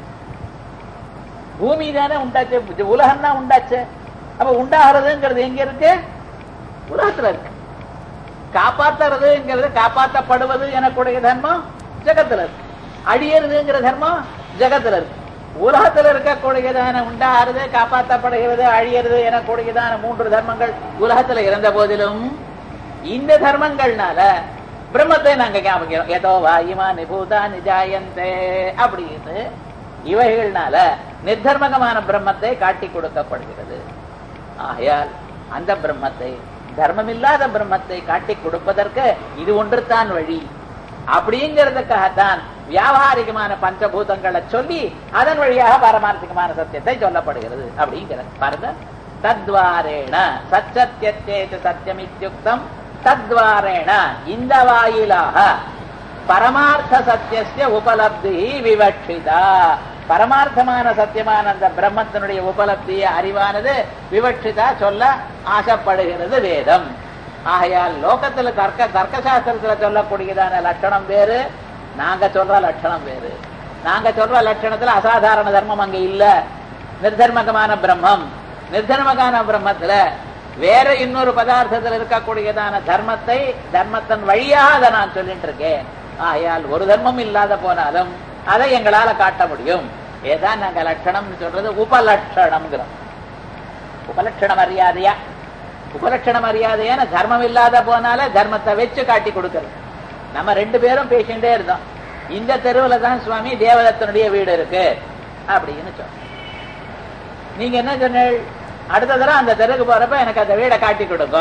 பூமி தானே உண்டாச்சு உலகம் தான் உண்டாச்சு அப்ப உண்டாகிறதுங்கிறது எங்க இருக்கு உலகத்துல இருக்கு காப்பாத்துறதுங்கிறது காப்பாற்றப்படுவது எனக்கூடிய தர்மம் ஜெகத்துல இருக்கு அழியறதுங்கிற தர்மம் ஜெகத்துல இருக்கு உலகத்துல இருக்கக்கூடியதான உண்டாகிறது காப்பாற்றப்படுகிறது அழியறது எனக்கூடியதான மூன்று தர்மங்கள் உலகத்துல இருந்த போதிலும் இந்த தர்மங்கள்னால பிரம்மத்தை நாங்க ஞாபகம் ஏதோ வாயுமா நிபூதா நிஜாயந்தே அப்படின்னு இவைகள்னால நிர்தர்மகமான பிரம்மத்தை காட்டி கொடுக்கப்படுகிறது ஆகையால் அந்த பிரம்மத்தை தர்மமில்லாத பிரம்மத்தை காட்டி கொடுப்பதற்கு இது ஒன்றுதான் வழி அப்படிங்கிறதுக்காகத்தான் வியாபாரிகமான பஞ்சபூதங்களை சொல்லி அதன் வழியாக பாரமார்த்திகமான சத்தியத்தை சொல்லப்படுகிறது அப்படிங்கிற பாருங்க தத்வாரேண சச்சத்தியத்தேது சத்தியம் இத்தியுக்தம் தத்வாரேண இந்த வாயிலாக பரமார்த்த சத்திய உபலப்தி விவட்சிதா பரமார்த்தமான சத்தியமான அந்த பிரம்மத்தினுடைய உபலப்திய அறிவானது விவட்சிதா சொல்ல ஆசைப்படுகிறது வேதம் ஆகையால் லோகத்துல தர்க்க தர்க்க சாஸ்திரத்துல சொல்லக்கூடியதான லட்சணம் வேறு நாங்க சொல்ற லட்சணம் வேறு நாங்க சொல்ற லட்சணத்துல அசாதாரண தர்மம் அங்க இல்ல நிர்தர்மகமான பிரம்மம் நிர்தர்மகான பிரம்மத்துல வேற இன்னொரு பதார்த்தத்தில் இருக்கக்கூடியதான தர்மத்தை தர்மத்தின் வழியாக அதை நான் சொல்லிட்டு இருக்கேன் ஆகையால் ஒரு தர்மம் இல்லாத போனாலும் அதை எங்களால காட்ட முடியும் ஏதான் நாங்க லட்சணம்னு சொல்றது உபலட்சணம்ங்கிறோம் உபலட்சண மரியாதையா உபலட்சண மரியாதையான தர்மம் இல்லாத போனால தர்மத்தை வச்சு காட்டி கொடுக்கறது நம்ம ரெண்டு பேரும் பேசிட்டே இருந்தோம் இந்த தெருவுல தான் சுவாமி தேவதத்தனுடைய வீடு இருக்கு அப்படின்னு சொன்னோம் நீங்க என்ன சொன்னீள் அடுத்த தடவை அந்த தெருவுக்கு போறப்ப எனக்கு அந்த வீடை காட்டி கொடுங்க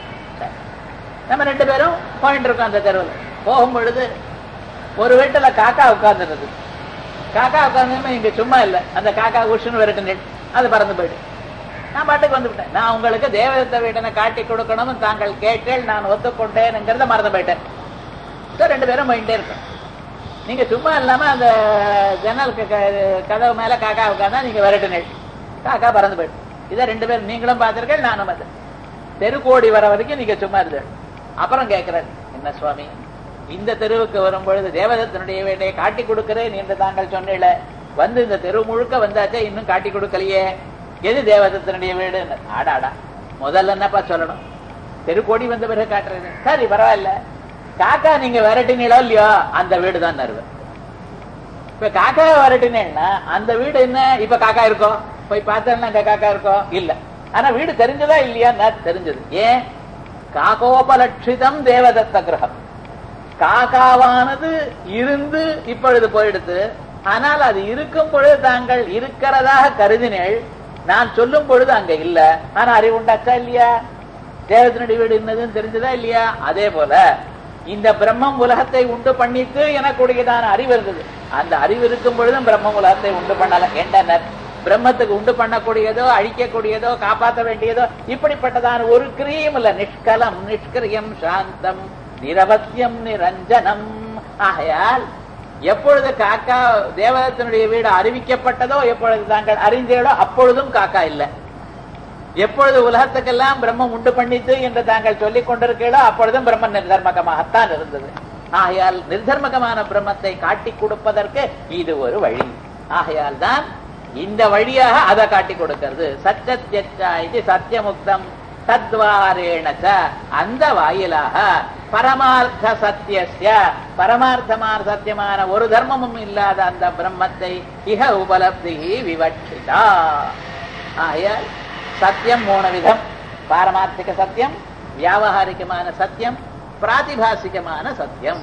நம்ம ரெண்டு பேரும் போயிட்டு இருக்கோம் அந்த தெருவில் போகும் பொழுது ஒரு வீட்டுல காக்கா உட்கார்ந்துருது காக்கா உட்கார்ந்து இங்க சும்மா இல்ல அந்த காக்கா உஷுன்னு விரட்டு அது பறந்து போயிட்டு நான் பாட்டுக்கு வந்துவிட்டேன் நான் உங்களுக்கு தேவதத்த வீடனை காட்டி கொடுக்கணும்னு தாங்கள் கேட்டேன் நான் ஒத்துக்கொண்டேன்ங்கிறத மறந்து போயிட்டேன் ரெண்டு பேரும் போயிட்டே இருக்கோம் நீங்க சும்மா இல்லாம அந்த ஜன்னல் க- க- கதவு மேல காக்கா உட்கார்ந்தா நீங்க விரட்டுனீள் காக்கா பறந்து போயிட்டு இதை ரெண்டு பேரும் நீங்களும் பார்த்திருக்கேன் நானும் பார்த்தேன் தெருக்கோடி வர வரைக்கும் நீங்க சும்மா இருந்த அப்புறம் கேட்கிறார் என்ன சுவாமி இந்த தெருவுக்கு வரும் பொழுது தேவதத்தினுடைய வீட்டை காட்டி கொடுக்கிறேன் என்று தாங்கள் சொன்னீங்கள வந்து இந்த தெரு முழுக்க வந்தாச்சே இன்னும் காட்டி கொடுக்கலையே எது தேவதத்தினுடைய வீடு ஆடாடா முதல்ல என்னப்பா சொல்லணும் தெருக்கோடி வந்த பிறகு காட்டுறது சரி பரவாயில்ல காக்கா நீங்க விரட்டினீங்களோ இல்லையோ அந்த வீடு தான் நறுவேன் இப்ப காக்கா வரட்டினேன்னா அந்த வீடு என்ன இப்ப காக்கா இருக்கோம் போய் பார்த்தேன்னா அங்க காக்கா இருக்கோம் இல்ல ஆனா வீடு தெரிஞ்சதா இல்லையா தெரிஞ்சது ஏன் காகோபலட்சிதம் தேவதத்த கிரகம் காக்காவானது இருந்து இப்பொழுது போயிடுது ஆனால் அது இருக்கும் பொழுது தாங்கள் இருக்கிறதாக கருதினேள் நான் சொல்லும் பொழுது அங்க இல்ல ஆனா அறிவு உண்டாச்சா இல்லையா தேவத்தினுடைய வீடு என்னதுன்னு தெரிஞ்சதா இல்லையா அதே போல இந்த பிரம்மம் உலகத்தை உண்டு பண்ணித்து எனக்குடையதான அறிவு இருந்தது அந்த அறிவு இருக்கும் பொழுதும் பிரம்மம் உலகத்தை உண்டு பண்ணல என்றனர் பிரம்மத்துக்கு உண்டு பண்ணக்கூடியதோ அழிக்கக்கூடியதோ காப்பாற்ற வேண்டியதோ இப்படிப்பட்டதான ஒரு கிரியும் இல்ல நிஷ்கலம் நிஷ்கிரியம் சாந்தம் நிரவத்தியம் நிரஞ்சனம் ஆகையால் எப்பொழுது காக்கா தேவதத்தினுடைய வீடு அறிவிக்கப்பட்டதோ எப்பொழுது தாங்கள் அறிந்தீர்களோ அப்பொழுதும் காக்கா இல்லை எப்பொழுது உலகத்துக்கெல்லாம் பிரம்மம் உண்டு பண்ணித்து என்று தாங்கள் சொல்லிக் கொண்டிருக்கீங்களோ அப்பொழுதும் பிரம்ம நிர்தர்மகமாகத்தான் இருந்தது ஆகையால் நிர்தர்மகமான பிரம்மத்தை காட்டி கொடுப்பதற்கு இது ஒரு வழி ஆகையால் தான் இந்த வழியாக அதை காட்டி கொடுக்கிறது சத்தியச்சா இது சத்தியமுக்தம் தத்வாரேணச்ச அந்த வாயிலாக பரமார்த்த சத்தியஸ்ய பரமார்த்தமான சத்தியமான ஒரு தர்மமும் இல்லாத அந்த பிரம்மத்தை இக உபலப்தி விவட்சிதா ஆகையால் சத்தியம் மூணு விதம் பாரமார்த்திக சத்தியம் வியாவகாரிகமான சத்தியம் பிராதிபாசிகமான சத்தியம்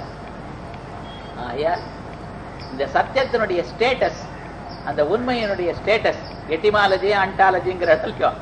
ஆகையால் இந்த சத்தியத்தினுடைய ஸ்டேட்டஸ் அந்த உண்மையினுடைய ஸ்டேட்டஸ் எட்டிமாலஜி அண்டாலஜிங்கிற இடத்துலயும்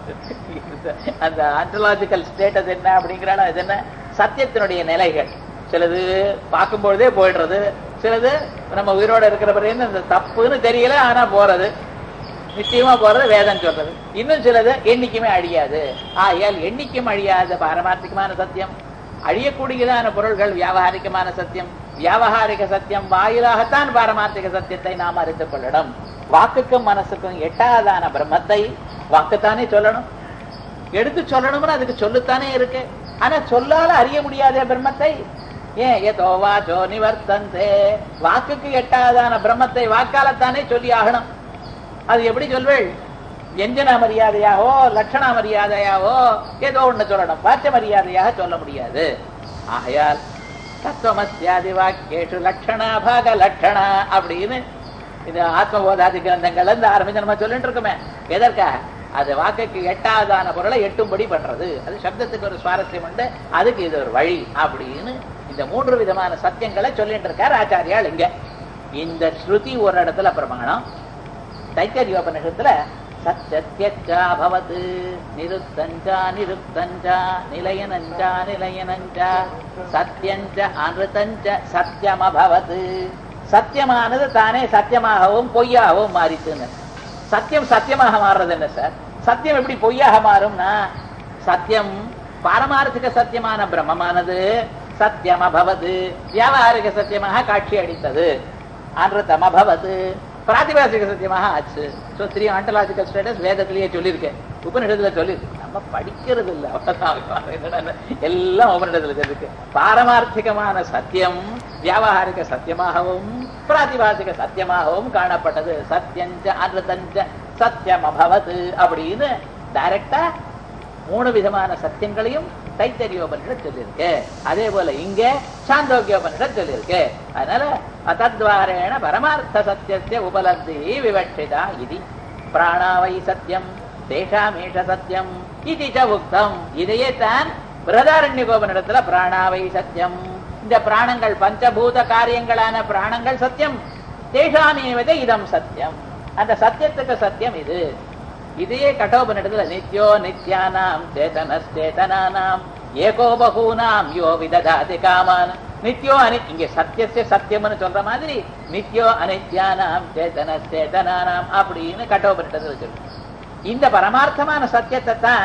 அந்த ஆண்டலாஜிக்கல் ஸ்டேட்டஸ் என்ன அப்படிங்கிற இது என்ன சத்தியத்தினுடைய நிலைகள் சிலது பார்க்கும்பொழுதே போயிடுறது சிலது நம்ம உயிரோட இருக்கிற பிறகு இந்த தப்புன்னு தெரியல ஆனா போறது நிச்சயமா போறது வேதம் சொல்றது இன்னும் சிலது என்னைக்குமே அழியாது ஆகையால் என்னைக்கும் அழியாத பாரமார்த்திகமான சத்தியம் அழியக்கூடியதான பொருள்கள் வியாபகாரிகமான சத்தியம் வியாபகாரிக சத்தியம் வாயிலாகத்தான் பாரமார்த்திக சத்தியத்தை நாம் அறிந்து கொள்ளணும் வாக்குக்கும் மனசுக்கும் எட்டாதான பிரம்மத்தை வாக்குத்தானே சொல்லணும் எடுத்து சொல்லணும்னு அதுக்கு சொல்லுத்தானே இருக்கு ஆனா சொல்லால அறிய முடியாத பிரம்மத்தை ஏன் ஏதோ வாச்சோ நிவர்த்தந்தே வாக்குக்கு எட்டாதான பிரம்மத்தை வாக்காலத்தானே சொல்லி ஆகணும் அது எப்படி சொல்வேள் எஞ்சன மரியாதையாவோ லட்சண மரியாதையாவோ ஏதோ ஒண்ணு சொல்லணும் வாச்ச மரியாதையாக சொல்ல முடியாது ஆகையால் தத்துவமஸ்யாதி வாக்கியேஷு லட்சணா பாக லட்சணா அப்படின்னு இது ஆத்மபோதாதி கிரந்தங்கள்ல இருந்து ஆரம்பிச்சு நம்ம சொல்லிட்டு இருக்கோமே எதற்காக அது வாக்குக்கு எட்டாதான பொருளை எட்டும்படி பண்றது அது சப்தத்துக்கு ஒரு சுவாரஸ்யம் உண்டு அதுக்கு இது ஒரு வழி அப்படின்னு இந்த மூன்று விதமான சத்தியங்களை சொல்லிட்டு இருக்கார் ஆச்சாரியால் இங்க இந்த ஸ்ருதி ஒரு இடத்துல பிரமாணம் தைத்தரியோபனிஷத்துல சத்தியத்யச்சா பவத் நிருத்தஞ்சா நிருத்தஞ்சா நிலையனஞ்சா நிலையனஞ்சா சத்தியஞ்ச அனுதஞ்ச சத்தியம் அபவத் சத்தியமானது தானே சத்தியமாகவும் பொய்யாகவும் மாறிச்சுன்னு சத்தியம் சத்தியமாக மாறுறது என்ன சார் சத்தியம் எப்படி பொய்யாக மாறும்னா சத்தியம் பாரமார்த்திக சத்தியமான பிரம்மமானது சத்தியம் அபவது வியாபாரிக சத்தியமாக காட்சி அளித்தது அன்றுத்தம் அபவது பிராதிபாசிக சத்தியமாக ஆச்சு சோ த்ரீ ஆண்டலாஜிக்கல் ஸ்டேட்டஸ் வேதத்திலேயே சொல்லியிருக்கேன் உபநிடத்துல சொல்லியிருக்கு நம்ம படிக்கிறது இல்ல அவ்வளவுதான். எல்லாம் உபநிடத்துல இருக்கு பாரமார்த்திகமான சத்தியம் வியாபாரிக சத்தியமாகவும் பிராதிபாசிக சத்தியமாகவும் காணப்பட்டது சத்தியஞ்ச அனுதஞ்ச சத்தியம் அபவது அப்படின்னு டைரக்டா மூணு விதமான சத்தியங்களையும் தைத்தரியோபனிடம் சொல்லியிருக்கு அதே போல இங்க சாந்தோக்கியோபனிடம் சொல்லியிருக்கு அதனால அத்தத்வாரேண பரமார்த்த சத்தியசிய உபலப்தி விவட்சிதா இது பிராணாவை சத்தியம் தேஷாமேஷ சத்தியம் இது ச உக்தம் இதையே தான் பிரதாரண்யகோபனிடத்துல பிராணாவை சத்தியம் இந்த பிராணங்கள் பஞ்சபூத காரியங்களான பிராணங்கள் சத்தியம் தேஷாமேவத இதம் சத்தியம் அந்த சத்தியத்துக்கு சத்தியம் இது இதையே கட்டோபனிடத்துல நித்யோ நித்யானாம் சேதனஸ்தேதனானாம் ஏகோ பகூனாம் யோ விததாதி காமான் நித்யோ அனி இங்க சத்தியசிய சத்தியம்னு சொல்ற மாதிரி நித்யோ அனித்யானாம் சேதனஸ்தேதனானாம் அப்படின்னு கட்டோபனிடத்துல சொல்லு இந்த பரமார்த்தமான சத்தியத்தை தான்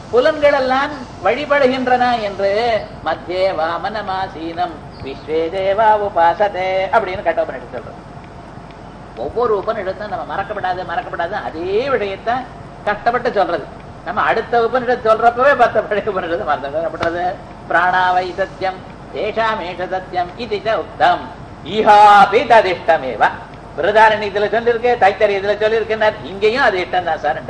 புலன்கள் எல்லாம் வழிபடுகின்றன என்று மத்தியே வாமனமாசீனம் விஸ்வே தேவா உபாசதே அப்படின்னு கட்டோபனிட்டு சொல்றோம் ஒவ்வொரு உபநிடத்தும் நம்ம மறக்கப்படாது மறக்கப்படாது அதே விடயத்தை கஷ்டப்பட்டு சொல்றது நம்ம அடுத்த உபநிடத்து சொல்றப்பவே பத்த பழைய உபநிடத்தை மறந்துடுறது பிராணாவை சத்தியம் தேஷாமேஷ சத்தியம் இது உக்தம் ஈஹாபி ததிஷ்டமேவ பிரதாரணி இதுல சொல்லிருக்கு தைத்தறி இதுல சொல்லியிருக்கின்றார் இங்கேயும் அது இஷ்டம் தான் சார்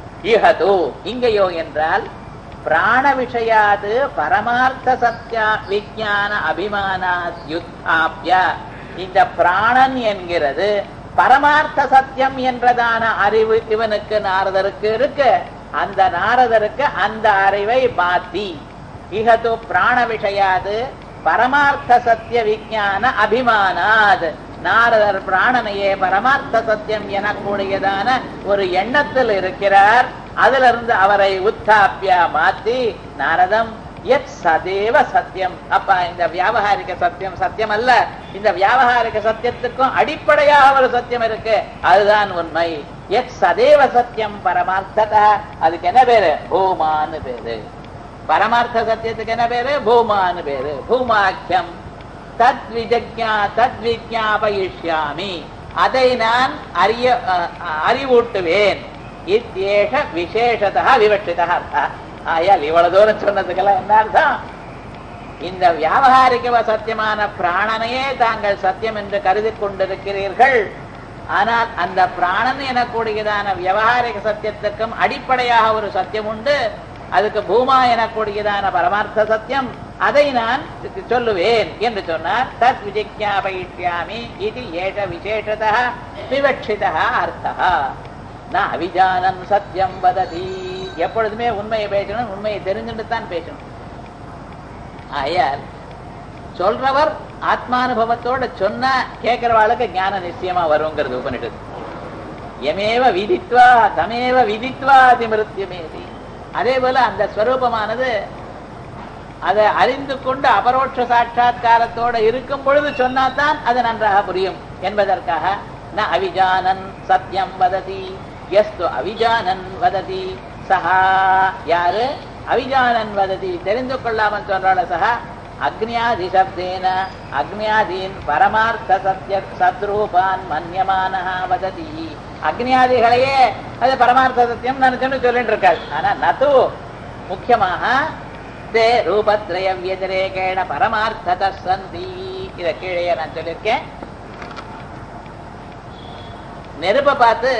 ஈஹது இங்கேயோ என்றால் பிராண விஷயாது பரமார்த்த சத்யா விஜான அபிமானாத் யுத்தாபிய இந்த பிராணன் என்கிறது பரமார்த்த சத்தியம் என்றதான அறிவு இவனுக்கு நாரதருக்கு இருக்கு அந்த நாரதருக்கு அந்த அறிவை மாத்தி இகது பிராண விஷயாது பரமார்த்த சத்திய விஜான அபிமானாத் நாரதர் பிராணனையே பரமார்த்த சத்தியம் எனக்கூடியதான ஒரு எண்ணத்தில் இருக்கிறார் அதிலிருந்து அவரை உத்தாப்பிய மாத்தி நாரதம் எத் சதேவ சத்தியம் அப்ப இந்த வியாபகாரிக சத்தியம் சத்தியம் அல்ல இந்த வியாபகாரிக சத்தியத்துக்கும் அடிப்படையாக ஒரு சத்தியம் இருக்கு அதுதான் உண்மை எத் சதேவ சத்தியம் பரமார்த்தத அதுக்கு என்ன பேரு பூமான்னு பேரு பரமார்த்த சத்தியத்துக்கு என்ன பேரு பூமான்னு பேரு பூமாக்கியம் தத் விஜக்யா தத் விஜாபயிஷ்யாமி அதை நான் அறிய அறிவூட்டுவேன் இத்தேஷ விசேஷதா விவட்சிதா அர்த்தா ஆயால் இவ்வளவு தூரம் சொன்னதுக்கெல்லாம் என்ன அர்த்தம் இந்த வியாபகாரிக சத்தியமான பிராணனையே தாங்கள் சத்தியம் என்று கருதி கொண்டிருக்கிறீர்கள் ஆனால் அந்த பிராணன் எனக்கூடியதான வியாபாரிக சத்தியத்துக்கும் அடிப்படையாக ஒரு சத்தியம் உண்டு அதுக்கு பூமா எனக்கூடியதான பரமார்த்த சத்தியம் அதை நான் சொல்லுவேன் என்று சொன்னார் தத் விஜிக்யாபயிஷ்யாமி இது ஏஷ விசேஷதா விவட்சிதா அர்த்தா நான் அவிஜானம் சத்தியம் வததி எப்பொழுதுமே உண்மையை பேசணும் உண்மையை தெரிஞ்சுட்டு தான் பேசணும் ஆயால் சொல்றவர் ஆத்மானுபவத்தோட சொன்னா கேட்கிறவாளுக்கு ஞான நிச்சயமா வருங்கிறது உபனிஷத்து எமேவ விதித்வா தமேவ விதித்வா அதிமிருத்தியமேதி அதே போல அந்த ஸ்வரூபமானது அதை அறிந்து கொண்டு அபரோட்ச சாட்சா்காரத்தோட இருக்கும் பொழுது சொன்னாதான் அது நன்றாக புரியும் என்பதற்காக ந அவிஜானன் சத்தியம் வததி எஸ்து அவிஜானன் வததி சஹா யாரு அவிஜானன் வததி தெரிந்து கொள்ளாமல் சொல்றாள் சஹா அக்னியாதி சப்தேன அக்னியாதீன் பரமார்த்த சத்திய சத்ரூபான் மன்யமான வததி அக்னியாதிகளையே அது பரமார்த்த சத்தியம் நினைச்சுன்னு சொல்லிட்டு இருக்காள் ஆனா நது முக்கியமாக தே ரூபத்ரய வியதிரேகேண பரமார்த்தத சந்தி இத கீழே நான் சொல்லியிருக்கேன் நெருப்பை பார்த்து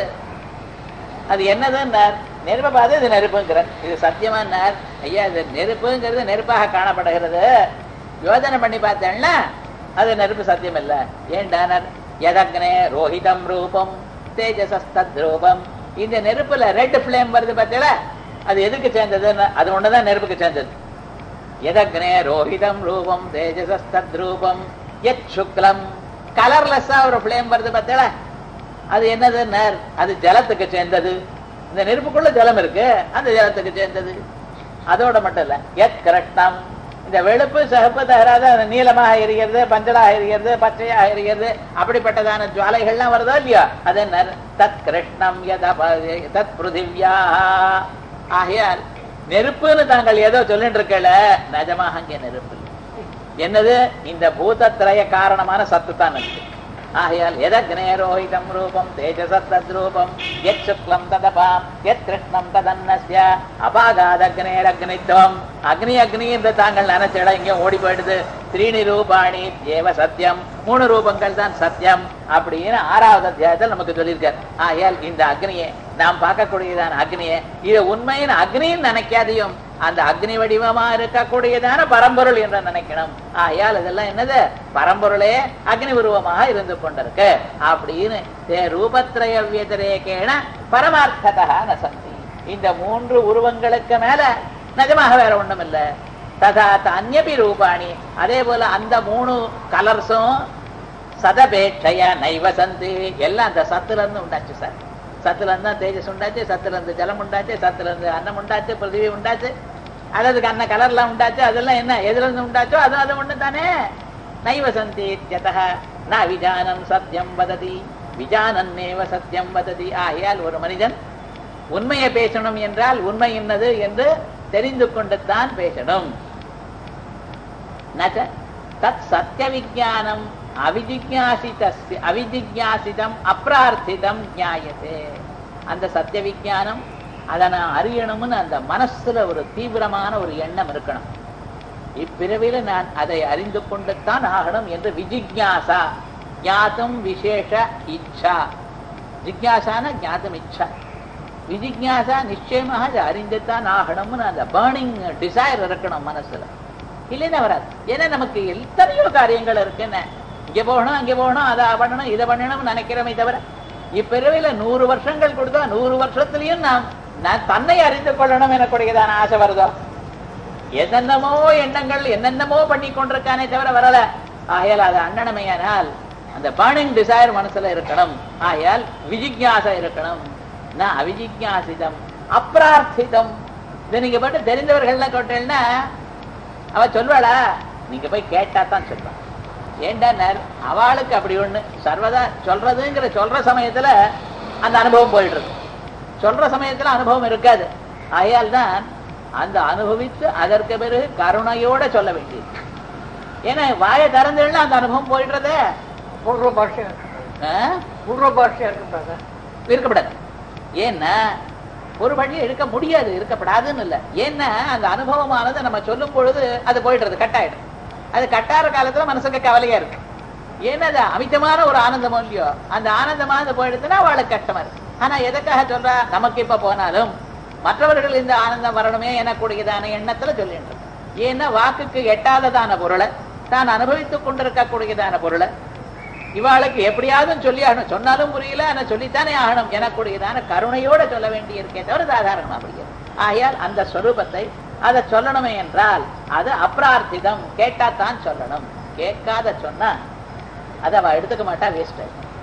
அது என்னதுன்னார் நெருப்பை பார்த்து இது நெருப்புங்கிறார் இது சத்தியமானார் ஐயா இது நெருப்புங்கிறது நெருப்பாக காணப்படுகிறது யோஜனை பண்ணி பார்த்தேன்னா அது நெருப்பு சத்தியம் இல்ல ஏண்டானர் எதக்னே ரோஹிதம் ரூபம் தேஜசஸ்தத் ரூபம் இந்த நெருப்புல ரெட் பிளேம் வருது பார்த்தீங்களா அது எதுக்கு சேர்ந்தது அது ஒண்ணுதான் நெருப்புக்கு சேர்ந்தது எதக்னே ரோஹிதம் ரூபம் தேஜசஸ்தத் ரூபம் எத் சுக்லம் கலர்லெஸ்ஸா ஒரு பிளேம் வருது பார்த்தீங்களா அது என்னது அது ஜலத்துக்கு சேர்ந்தது இந்த நெருப்புக்குள்ள ஜலம் இருக்கு அந்த ஜலத்துக்கு சேர்ந்தது அதோட மட்டும் இல்ல எத் கிருஷ்ணம் இந்த வெளுப்பு சிகப்பு தகராத அது நீளமாக எரிகிறது பஞ்சலாக எரிகிறது பச்சையாக எரிகிறது அப்படிப்பட்டதான ஜுவாலைகள்லாம் வருதோ இல்லையா அது என்ன தத் கிருஷ்ணம் தத் பிருத்திவியா ஆகையால் நெருப்புன்னு தாங்கள் ஏதோ சொல்லிட்டு இருக்கல நிஜமாக அங்கே நெருப்பு என்னது இந்த பூதத்திரய காரணமான சத்து தான் இருக்கு ஆகையால் எதக்னேரோஹிதம் ரூபம் தேஜசத்தத்ரூபம் எத் சுக்லம் ததபாம் எத் கிருஷ்ணம் ததன்னஸ்ய அபாகாதக்னேரக்னித்வம் அக்னி அக்னி என்று தாங்கள் நினைச்சட இங்க ஓடி போயிடுது த்ரீணி ரூபாணி தேவ சத்தியம் மூணு ரூபங்கள் தான் சத்தியம் அப்படின்னு ஆறாவது அத்தியாயத்தில் நமக்கு சொல்லியிருக்கார் ஆகையால் இந்த அக்னியை நாம் பார்க்கக்கூடியதான அக்னியை இது உண்மையின் அக்னின்னு நினைக்காதையும் அந்த அக்னி வடிவமா இருக்கக்கூடியதான பரம்பொருள் என்று நினைக்கணும் ஆகையால் இதெல்லாம் என்னது பரம்பொருளே அக்னி உருவமாக இருந்து கொண்டிருக்கு அப்படின்னு ரூபத்ரய வியதிரேகேன பரமார்த்ததா நசந்தி இந்த மூன்று உருவங்களுக்கு மேல நிஜமாக வேற ஒண்ணும் இல்ல ததா அந்நபி ரூபாணி அதே போல அந்த மூணு கலர்ஸும் சதபேட்சய நைவசந்தி எல்லாம் அந்த சத்துல இருந்து உண்டாச்சு சார் சத்துல இருந்து தான் தேஜஸ் உண்டாச்சு சத்துல இருந்து ஜலம் உண்டாச்சு சத்துல இருந்து அன்னம் உண்டாச்சு பிருத்திவி உண்டாச்சு அததுக்கு அன்ன கலர்லாம் உண்டாச்சு அதெல்லாம் என்ன எதுல இருந்து உண்டாச்சோ அது அது ஒண்ணு தானே நைவசந்தி ந விஜானம் சத்தியம் வததி விஜானன்னேவ சத்தியம் வததி ஆகையால் ஒரு மனிதன் உண்மையை பேசணும் என்றால் உண்மை என்னது என்று தெரிந்து கொண்டுத்தான் பேசணும் நச்ச தத் சத்திய விஜானம் அவிஜிக்யாசித அவிஜிக்யாசிதம் அப்பிரார்த்திதம் ஞாயத்தே அந்த சத்திய விஜானம் அதை நான் அறியணும்னு அந்த மனசுல ஒரு தீவிரமான ஒரு எண்ணம் இருக்கணும் இப்பிறவில நான் அதை அறிந்து கொண்டுத்தான் ஆகணும் என்று விஜிக்யாசா ஞாத்தும் விசேஷ இச்சா ஜிக்யாசான ஞாத்தும் இச்சா விஜிக்யாசா நிச்சயமாக அதை அறிந்துத்தான் ஆகணும்னு அந்த பேர்னிங் டிசைர் இருக்கணும் மனசுல இல்லைன்னா வராது ஏன்னா நமக்கு எத்தனையோ காரியங்கள் இருக்குன்னு இங்க போகணும் அங்க போகணும் அதை பண்ணணும் இதை பண்ணணும்னு நினைக்கிறோமே தவிர இப்பிறவில நூறு வருஷங்கள் கொடுத்தா நூறு வருஷத்துலயும் நாம் நான் தன்னை அறிந்து கொள்ளணும் எனக்கூடியதான ஆசை வருதோ என்னென்னமோ எண்ணங்கள் என்னென்னமோ பண்ணி கொண்டிருக்கானே தவிர வரல ஆகையால் அது அண்ணனமையானால் அந்த பேர்னிங் டிசைர் மனசுல இருக்கணும் ஆகையால் விஜிக்யாசை இருக்கணும் நான் அவிஜிக்யாசிதம் அப்பிரார்த்திதம் இதை நீங்க பாட்டு தெரிந்தவர்கள்லாம் கொட்டேன்னா அவ சொல்வாளா நீங்க போய் கேட்டா தான் சொல்றான் ஏண்டா அவளுக்கு அப்படி ஒண்ணு சர்வதா சொல்றதுங்கிற சொல்ற சமயத்துல அந்த அனுபவம் போயிடுறது சொல்ற சமயத்துல அனுபவம் இருக்காது ஆகையால் தான் அந்த அனுபவித்து அதற்கு பிறகு கருணையோட சொல்ல வேண்டியது ஏன்னா வாயை திறந்துன்னா அந்த அனுபவம் போயிடுறதே பூர்வ பாஷை ஆ? பூர்வ பாஷையா இருக்கிறாங்க இருக்கப்படாது ஏன்னா ஒரு வழி இருக்க முடியாது இருக்கப்படாதுன்னு இல்லை ஏன்னா அந்த அனுபவமானது நம்ம சொல்லும் பொழுது அது போயிடுறது கட்டாயிடும் அது கட்டார காலத்துல மனசுக்கு கவலையா இருக்கு ஏன்னா அது அமிதமான ஒரு ஆனந்தம் இல்லையோ அந்த ஆனந்தமானது போயிடுதுன்னா அவளுக்கு கஷ்டமா இருக்கு ஆனா எதுக்காக சொல்றா நமக்கு இப்ப போனாலும் மற்றவர்கள் இந்த ஆனந்தம் வரணுமே எனக்கூடியதான எண்ணத்துல சொல்லிட்டு இருக்கு. ஏன்னா வாக்குக்கு எட்டாததான பொருளை தான் அனுபவித்துக் கொண்டிருக்கக்கூடியதான பொருளை இவாளுக்கு எப்படியாவது சொல்லி ஆகணும் சொன்னாலும் புரியல ஆனா சொல்லித்தானே ஆகணும் எனக்கூடியதான கருணையோட சொல்ல வேண்டி இருக்கே தவிர சாதாரணமா புரியாது ஆகையால் அந்த ஸ்வரூபத்தை அதை சொல்லணுமே என்றால் அது அப்பிரார்த்திதம் கேட்டாத்தான் சொல்லணும் கேட்காத சொன்னா அதை அவ எடுத்துக்க மாட்டா வேஸ்ட்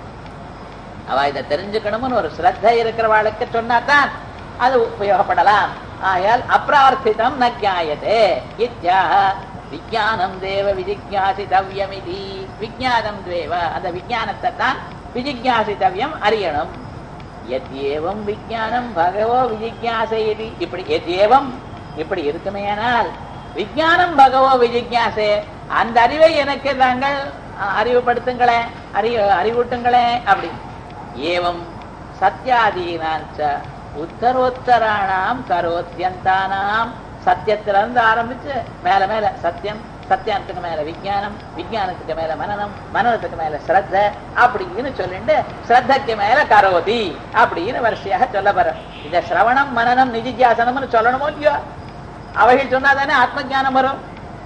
அவ இதை தெரிஞ்சுக்கணும்னு ஒரு ஸ்ரத்த இருக்கிறவாளுக்கு சொன்னாதான் அது உபயோகப்படலாம் ஆகையால் அப்பிரார்த்திதம் ந ஜாயதே இத்யாக விஜயானம் தேவ விஜிக்யாசிதவ்யமிதி விஜயானம் தேவ அந்த விஜயானத்தை தான் விஜிக்யாசிதவ்யம் அறியணும் எத்யேவம் விஜயானம் பகவோ விஜிக்யாசையதி இப்படி எத்யேவம் இப்படி இருக்குமேயானால் விஜயானம் பகவோ விஜிக்யாசே அந்த அறிவை எனக்கு தாங்கள் அஹ், அறிவுபடுத்துங்களேன் அறிவு அறிவூட்டுங்களேன் அப்படி ஏவம் சத்யாதீனாச்ச உத்தரோத்தராணாம் கரோத்தியந்தானாம் சத்தியத்துல இருந்து ஆரம்பிச்சு மேல மேல சத்தியம் சத்தியானத்துக்கு மேல விஞ்ஞானம் விஞ்ஞானத்துக்கு மேல மனநம் மனநத்துக்கு மேல ஸ்ரத்த அப்படின்னு சொல்லிட்டு ஸ்ரத்தைக்கு மேல கரோதி அப்படின்னு வரிசையாக சொல்ல போற இந்த சிரவணம் மனநம் நிதித்தியாசனம்னு சொல்லணுமோ இல்லையோ அவைகள் சொன்னாதானே ஆத்ம ஞானம் வரும்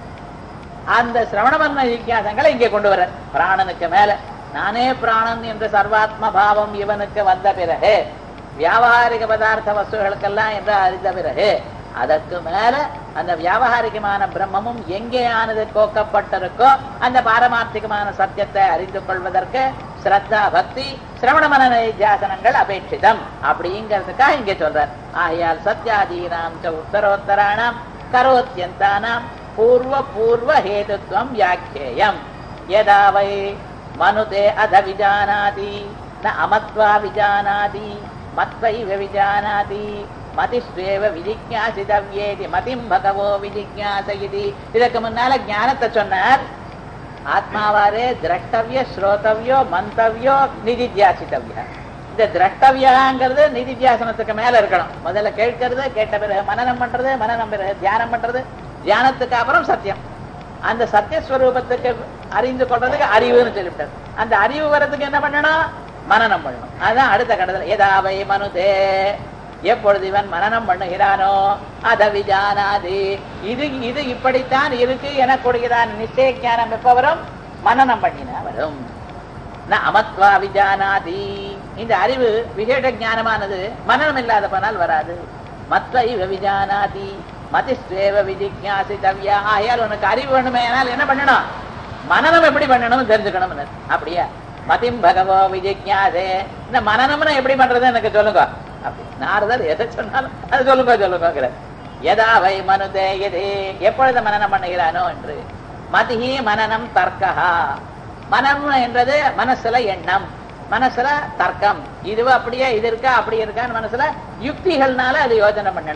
அந்த சிரவணமன்ன வித்தியாசங்களை இங்கே கொண்டு வர பிராணனுக்கு மேல நானே பிராணன் என்ற சர்வாத்ம பாவம் இவனுக்கு வந்த பிறகு வியாபாரிக பதார்த்த வஸ்துகளுக்கெல்லாம் என்று அறிந்த பிறகு அதற்கு மேல அந்த வியாபாரிகமான பிரம்மமும் எங்கே ஆனது கோக்கப்பட்டிருக்கோ அந்த பாரமார்த்திகமான சத்தியத்தை அறிந்து கொள்வதற்கு ஸ்ரத்தா பக்தி சிரவண மனன நித்தியாசனங்கள் அபேட்சிதம் அப்படிங்கிறதுக்காக இங்கே சொல்றார் ஆகையால் சத்யாதீனாம் ச உத்தரோத்தராணாம் கரோத்தியந்தானாம் பூர்வ பூர்வ ஹேதுத்வம் வியாக்கியேயம் யதா வை மனுதே அத விஜானாதி ந அமத்வா விஜானாதி மத்வைவ விஜானாதி மதிஸ்வேவ விஜிக்யாசிதவ்யேதி மதிம் பகவோ விஜிக்யாசயிதி இதற்கு முன்னால ஞானத்தை சொன்னார் ஆத்மாவாரே திரஷ்டவிய ஸ்ரோதவியோ மந்தவியோ நிதித்தியாசித்தவிய இந்த திரஷ்டவியாங்கிறது நிதித்தியாசனத்துக்கு மேல இருக்கணும் முதல்ல கேட்கறது கேட்ட பிறகு மனனம் பண்றது மனனம் பிறகு தியானம் பண்றது தியானத்துக்கு அப்புறம் சத்தியம் அந்த சத்தியஸ்வரூபத்துக்கு அறிந்து கொள்றதுக்கு அறிவுன்னு சொல்லிவிட்டார் அந்த அறிவு வர்றதுக்கு என்ன பண்ணணும் மனனம் பண்ணணும் அதுதான் அடுத்த கடத்தில் ஏதாவை மனுதே எப்பொழுது இவன் மனனம் பண்ணுகிறானோ அத விஜானாதி இது இது இப்படித்தான் இருக்கு எனக்கூடியதான் நிச்சய ஞானம் எப்ப வரும் மனனம் பண்ணினா வரும் ந அமத்வா விஜானாதி இந்த அறிவு விசேஷ ஞானமானது மனனம் இல்லாத போனால் வராது மத்வ இவ விஜானாதி மதிஸ்வேவ விஜிக்யாசிதவ்யா ஆயால் உனக்கு அறிவு வேணுமே ஆனால் என்ன பண்ணணும் மனனம் எப்படி பண்ணணும் தெரிஞ்சுக்கணும் அப்படியா மதிம் பகவோ விஜிக்யாசே இந்த மனநம்னா எப்படி பண்றது எனக்கு சொல்லுங்க அப்படி நாரதர் எதை சொன்னாலும் அது சொல்லுங்க சொல்லுங்க எதா வை மனுதே எதே எப்பொழுது மனனம் பண்ணுகிறானோ என்று மதிஹி மனனம் தர்க்கஹா மனம் என்றது மனசுல எண்ணம் மனசுல தர்க்கம் இது அப்படியே இது இருக்கா அப்படி இருக்கான்னு மனசுல யுக்திகள்னால அது யோசனை பண்ணணும்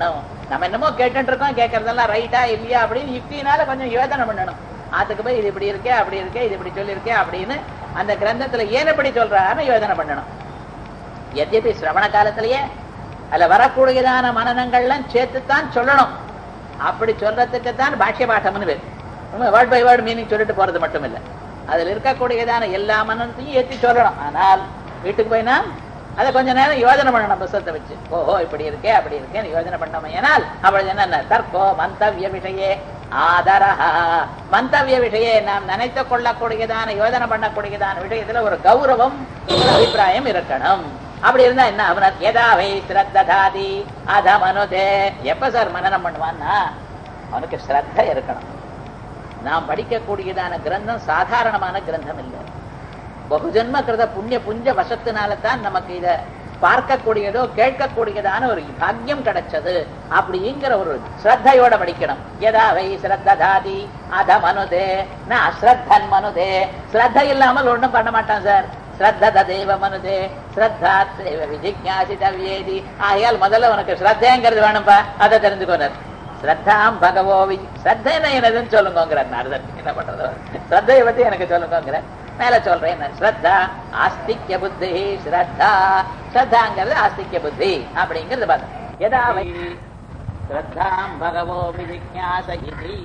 நம்ம என்னமோ கேட்டுட்டு இருக்கோம் கேட்கறதெல்லாம் ரைட்டா இல்லையா அப்படின்னு யுக்தினால கொஞ்சம் யோசனை பண்ணணும் அதுக்கு போய் இது இப்படி இருக்கே அப்படி இருக்கே இது இப்படி சொல்லியிருக்கே அப்படின்னு அந்த கிரந்தத்துல ஏன் இப்படி சொல்றாருன்னு யோசனை பண்ணணும் எத்யபி சிரவண காலத்திலேயே அதுல வரக்கூடியதான மனநங்கள்லாம் சேர்த்துத்தான் சொல்லணும் அப்படி சொல்றதுக்கு தான் பாஷ்ய பாட்டம்னு பேர் வேர்ட் பை வேர்டு மீனிங் சொல்லிட்டு போறது மட்டும் இல்ல அதுல இருக்கக்கூடியதான எல்லா மனத்தையும் ஏற்றி சொல்லணும் ஆனால் வீட்டுக்கு போயினா அதை கொஞ்ச நேரம் யோஜனை பண்ணணும் புஸ்தகத்தை வச்சு ஓஹோ இப்படி இருக்கே அப்படி இருக்கேன்னு யோஜனை பண்ணோம் ஏனால் அப்படி என்ன தர்க்கோ மந்தவிய விஷயே ஆதரஹா மந்தவிய விஷயே நாம் நினைத்து கொள்ளக்கூடியதான யோஜனை பண்ணக்கூடியதான விஷயத்துல ஒரு கௌரவம் ஒரு அபிப்பிராயம் இருக்கணும் அப்படி இருந்தா என்ன அவனர் எதாவை சிரத்தாதி அத மனுதே எப்ப சார் மனநம் பண்ணுவான்னா அவனுக்கு ஸ்ரத்த இருக்கணும் நாம் படிக்கக்கூடியதான கிரந்தம் சாதாரணமான கிரந்தம் இல்லை பகுஜன்ம கிருத புண்ணிய புஞ்ச வசத்தினால தான் நமக்கு இத பார்க்கக்கூடியதோ கேட்கக்கூடியதான ஒரு பாக்கியம் கிடைச்சது அப்படிங்கிற ஒரு ஸ்ரத்தையோட படிக்கணும் எதாவை ஸ்ரத்தாதி அத மனுதே நான் அஸ்ரத்தன் மனுதே ஸ்ரத்த இல்லாமல் ஒண்ணும் பண்ண மாட்டான் சார் ஸ்ரத்த தேவ மனுதே ஸ்ரத்தா தேவ விஜிஜாசிதவ்யேதி ஆகையால் முதல்ல உனக்கு ஸ்ரத்தைங்கிறது வேணும்பா அதை தெரிஞ்சுக்கோனர் ஸ்ரத்தாம் பகவோவி ஸ்ரத்தைன்னா என்னதுன்னு சொல்லுங்கிறார் நாரதர் என்ன பண்றது ஸ்ரத்தையை பத்தி எனக்கு சொல்லுங்கிற மேல சொல்றேன் ஸ்ரத்தா ஆஸ்திக்ய புத்தி ஸ்ரத்தா ஸ்ரத்தாங்கிறது ஆஸ்திக்ய புத்தி அப்படிங்கிறது பார்த்தோம் எதாவை ஸ்ரத்தாம் பகவோ விஜிஞாச இதி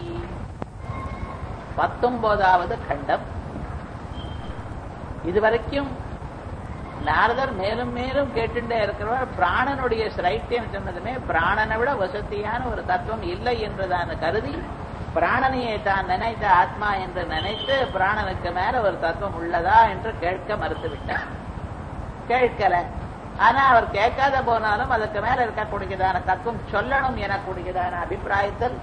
பத்தொன்பதாவது கண்டம் இதுவரைக்கும் நாரதர் மேலும் மேலும் கேட்டுட்டே இருக்கிறவர் பிராணனுடைய சிரைத்தியம் சொன்னதுமே பிராணனை விட வசதியான ஒரு தத்துவம் இல்லை என்றுதான் கருதி பிராணனையை தான் நினைத்த ஆத்மா என்று நினைத்து பிராணனுக்கு மேல ஒரு தத்துவம் உள்ளதா என்று கேட்க மறுத்துவிட்டார் கேட்கல ஆனா அவர் கேட்காத போனாலும் அதுக்கு மேல இருக்கக்கூடியதான தத்துவம் சொல்லணும் எனக்கூடியதான அபிப்பிராயத்தில்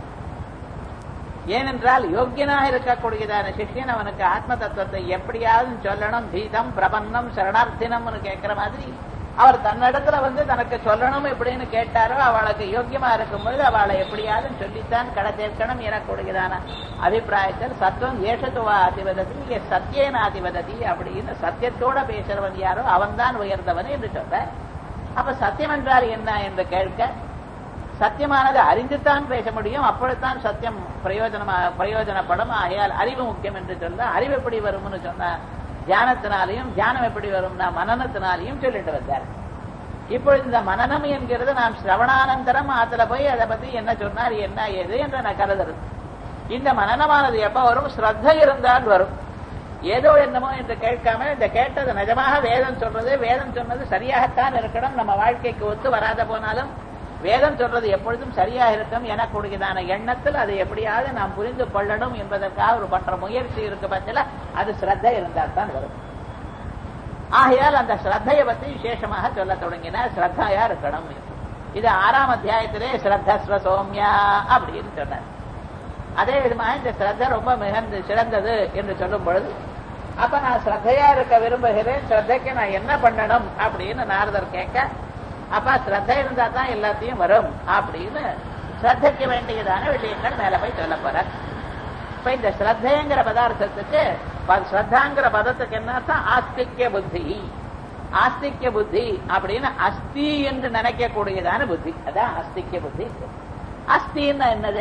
ஏனென்றால் யோக்கியனாக இருக்கக்கூடியதான சிஷ்யன் அவனுக்கு ஆத்ம தத்துவத்தை எப்படியாவது சொல்லணும் தீதம் பிரபன்னம் சரணார்த்தினம்னு கேட்கிற மாதிரி அவர் தன்னிடத்துல வந்து தனக்கு சொல்லணும் எப்படின்னு கேட்டாரோ அவளுக்கு யோக்கியமா இருக்கும்போது அவளை எப்படியாவது சொல்லித்தான் கடை சேர்க்கணும் எனக்கூடியதான அபிப்பிராயத்தில் சத்துவம் ஏஷத்துவா அதிபததி இங்கே சத்தியேன அதிபததி அப்படின்னு சத்தியத்தோட பேசுறவன் யாரோ அவன்தான் உயர்ந்தவன் என்று சொல்ற அப்ப சத்தியம் என்றால் என்ன என்று கேட்க சத்தியமானது அறிந்துத்தான் பேச முடியும் அப்பொழுதுதான் சத்தியம் பிரயோஜனமா பிரயோஜனப்படும் ஆகையால் அறிவு முக்கியம் என்று சொல்ல அறிவு எப்படி வரும்னு சொன்ன தியானத்தினாலையும் தியானம் எப்படி வரும்னா மனநத்தினாலையும் சொல்லிட்டு வந்தார் இப்பொழுது இந்த மனநம் என்கிறது நாம் சிரவணானந்தரம் ஆத்துல போய் அதை பத்தி என்ன சொன்னார் என்ன ஏது என்று நான் கருதுறது இந்த மனநமானது எப்ப வரும் ஸ்ரத்த இருந்தால் வரும் ஏதோ என்னமோ என்று கேட்காம இந்த கேட்டது நிஜமாக வேதம் சொல்றது வேதம் சொன்னது சரியாகத்தான் இருக்கணும் நம்ம வாழ்க்கைக்கு ஒத்து வராத போனாலும் வேதம் சொல்றது எப்பொழுதும் சரியாக இருக்கும் எனக்கூடியதான எண்ணத்தில் அதை எப்படியாவது நாம் புரிந்து கொள்ளணும் என்பதற்காக ஒரு பண்ற முயற்சி இருக்கு பட்சல அது ஸ்ரத்த இருந்தால் தான் வரும் ஆகையால் அந்த ஸ்ரத்தையை பற்றி விசேஷமாக சொல்ல தொடங்கினார் ஸ்ரத்தையா இருக்கணும் இது ஆறாம் அத்தியாயத்திலே ஸ்ரத்தஸ்வ சோம்யா அப்படின்னு சொன்னார் அதே விதமாக இந்த ஸ்ரத்த ரொம்ப மிகுந்து சிறந்தது என்று சொல்லும் பொழுது அப்ப நான் ஸ்ரத்தையா இருக்க விரும்புகிறேன் ஸ்ரத்தைக்கு நான் என்ன பண்ணணும் அப்படின்னு நாரதர் கேட்க அப்ப ஸ்ரத்த இருந்தா தான் எல்லாத்தையும் வரும் அப்படின்னு ஸ்ரத்தைக்கு வேண்டியதான விஷயங்கள் மேல போய் சொல்ல போற இப்ப இந்த ஸ்ரத்தைங்கிற பதார்த்தத்துக்கு ஸ்ரத்தாங்கிற பதத்துக்கு என்ன அர்த்தம் ஆஸ்திக்ய புத்தி ஆஸ்திக்ய புத்தி அப்படின்னு அஸ்தி என்று நினைக்கக்கூடியதான புத்தி அதான் ஆஸ்திக்ய புத்தி அஸ்தின்னா என்னது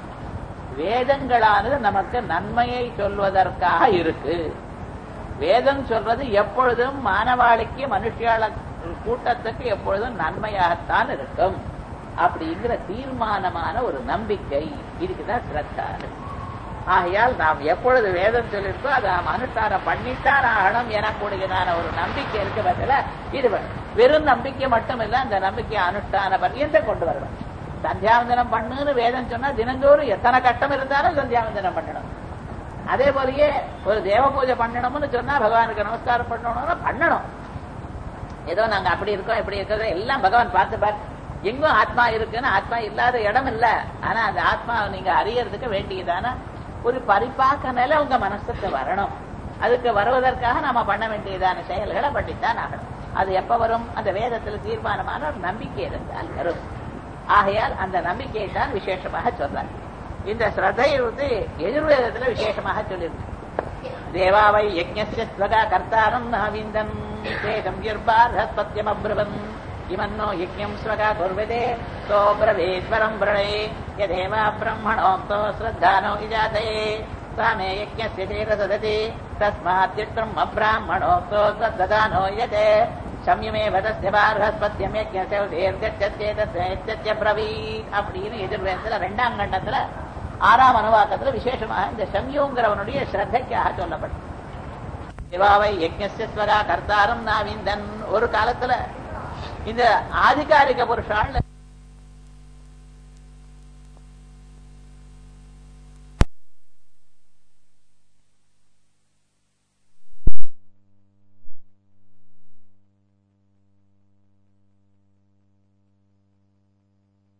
வேதங்களானது நமக்கு நன்மையை சொல்வதற்காக இருக்கு வேதம் சொல்றது எப்பொழுதும் மானவாளிக்கு மனுஷால கூட்டத்துக்கு எப்பொழுதும் நன்மையாகத்தான் இருக்கும் அப்படிங்கிற தீர்மானமான ஒரு நம்பிக்கை இதுக்குதான் ஸ்ரத்தா ஆகையால் நாம் எப்பொழுது வேதம் சொல்லியிருக்கோ அதை நாம் அனுஷ்டானம் பண்ணித்தான் ஆகணும் எனக்கூடியதான ஒரு நம்பிக்கை இருக்க பதில இது வெறும் நம்பிக்கை மட்டும் இல்ல அந்த நம்பிக்கை அனுஷ்டான பர்யந்த கொண்டு வரணும் சந்தியாவந்தனம் பண்ணுன்னு வேதம் சொன்னா தினந்தோறும் எத்தனை கட்டம் இருந்தாலும் சந்தியாவந்தனம் பண்ணணும் அதே போலயே ஒரு தேவ பூஜை பண்ணணும்னு சொன்னா பகவானுக்கு நமஸ்காரம் பண்ணணும்னா பண்ணணும் ஏதோ நாங்க அப்படி இருக்கோம் இப்படி இருக்கிறத எல்லாம் பகவான் பார்த்து பார்த்து எங்கும் ஆத்மா இருக்குன்னு ஆத்மா இல்லாத இடம் இல்ல ஆனா அந்த ஆத்மாவை நீங்க அறியறதுக்கு வேண்டியதான ஒரு பரிபாக்க நிலை உங்க மனசுக்கு வரணும் அதுக்கு வருவதற்காக நாம பண்ண வேண்டியதான செயல்களை பண்ணித்தான் ஆகணும் அது எப்ப வரும் அந்த வேதத்துல தீர்மானமான ஒரு நம்பிக்கை இருந்தால் வரும் ஆகையால் அந்த நம்பிக்கையை தான் விசேஷமாக சொல்றார் இந்த ஸ்ரத்தையை வந்து எதிர்வேதத்துல விசேஷமாக சொல்லியிருக்கு தேவாவை யஜ்ஞஸ்ய ஸ்வகா கர்த்தாரம் நாவிந்தன் தேகம் கிர்பார்ஹஸ்பத்தியம் அப்ரவன் இவன்னோ யஜ்யம் ஸ்வகா குர்வதே சோ பிரவேஸ்வரம் பிரணே யதேவ பிரம்மணோக்தோ ஸ்ரத்தானோ இஜாதே சாமே யஜ்யஸ்ய சேரசததி தஸ்மாத்யுக்தம் அப்ராஹ்மணோக்தோ ஸ்ரத்தானோ யதே சம்யமேவ தஸ்ய பார்ஹஸ்பத்யம் யஜ்யஸ்ய தீர்க்கச்சேதஸ்ய பிரவீத் அப்படின்னு எதிர்வேதத்துல ரெண்டாம் கண்டத்துல ஆறாம் அனுவாக்கத்துல விசேஷமாக இந்த சம்யோங்கிறவனுடைய ஸ்ரத்தைக்காக சொல்லப்படும் சிவாவை யஜ்ஞஸ்வரா கர்த்தாரம் நாவிந்தன் ஒரு காலத்துல இந்த ஆதிகாரிக புருஷால்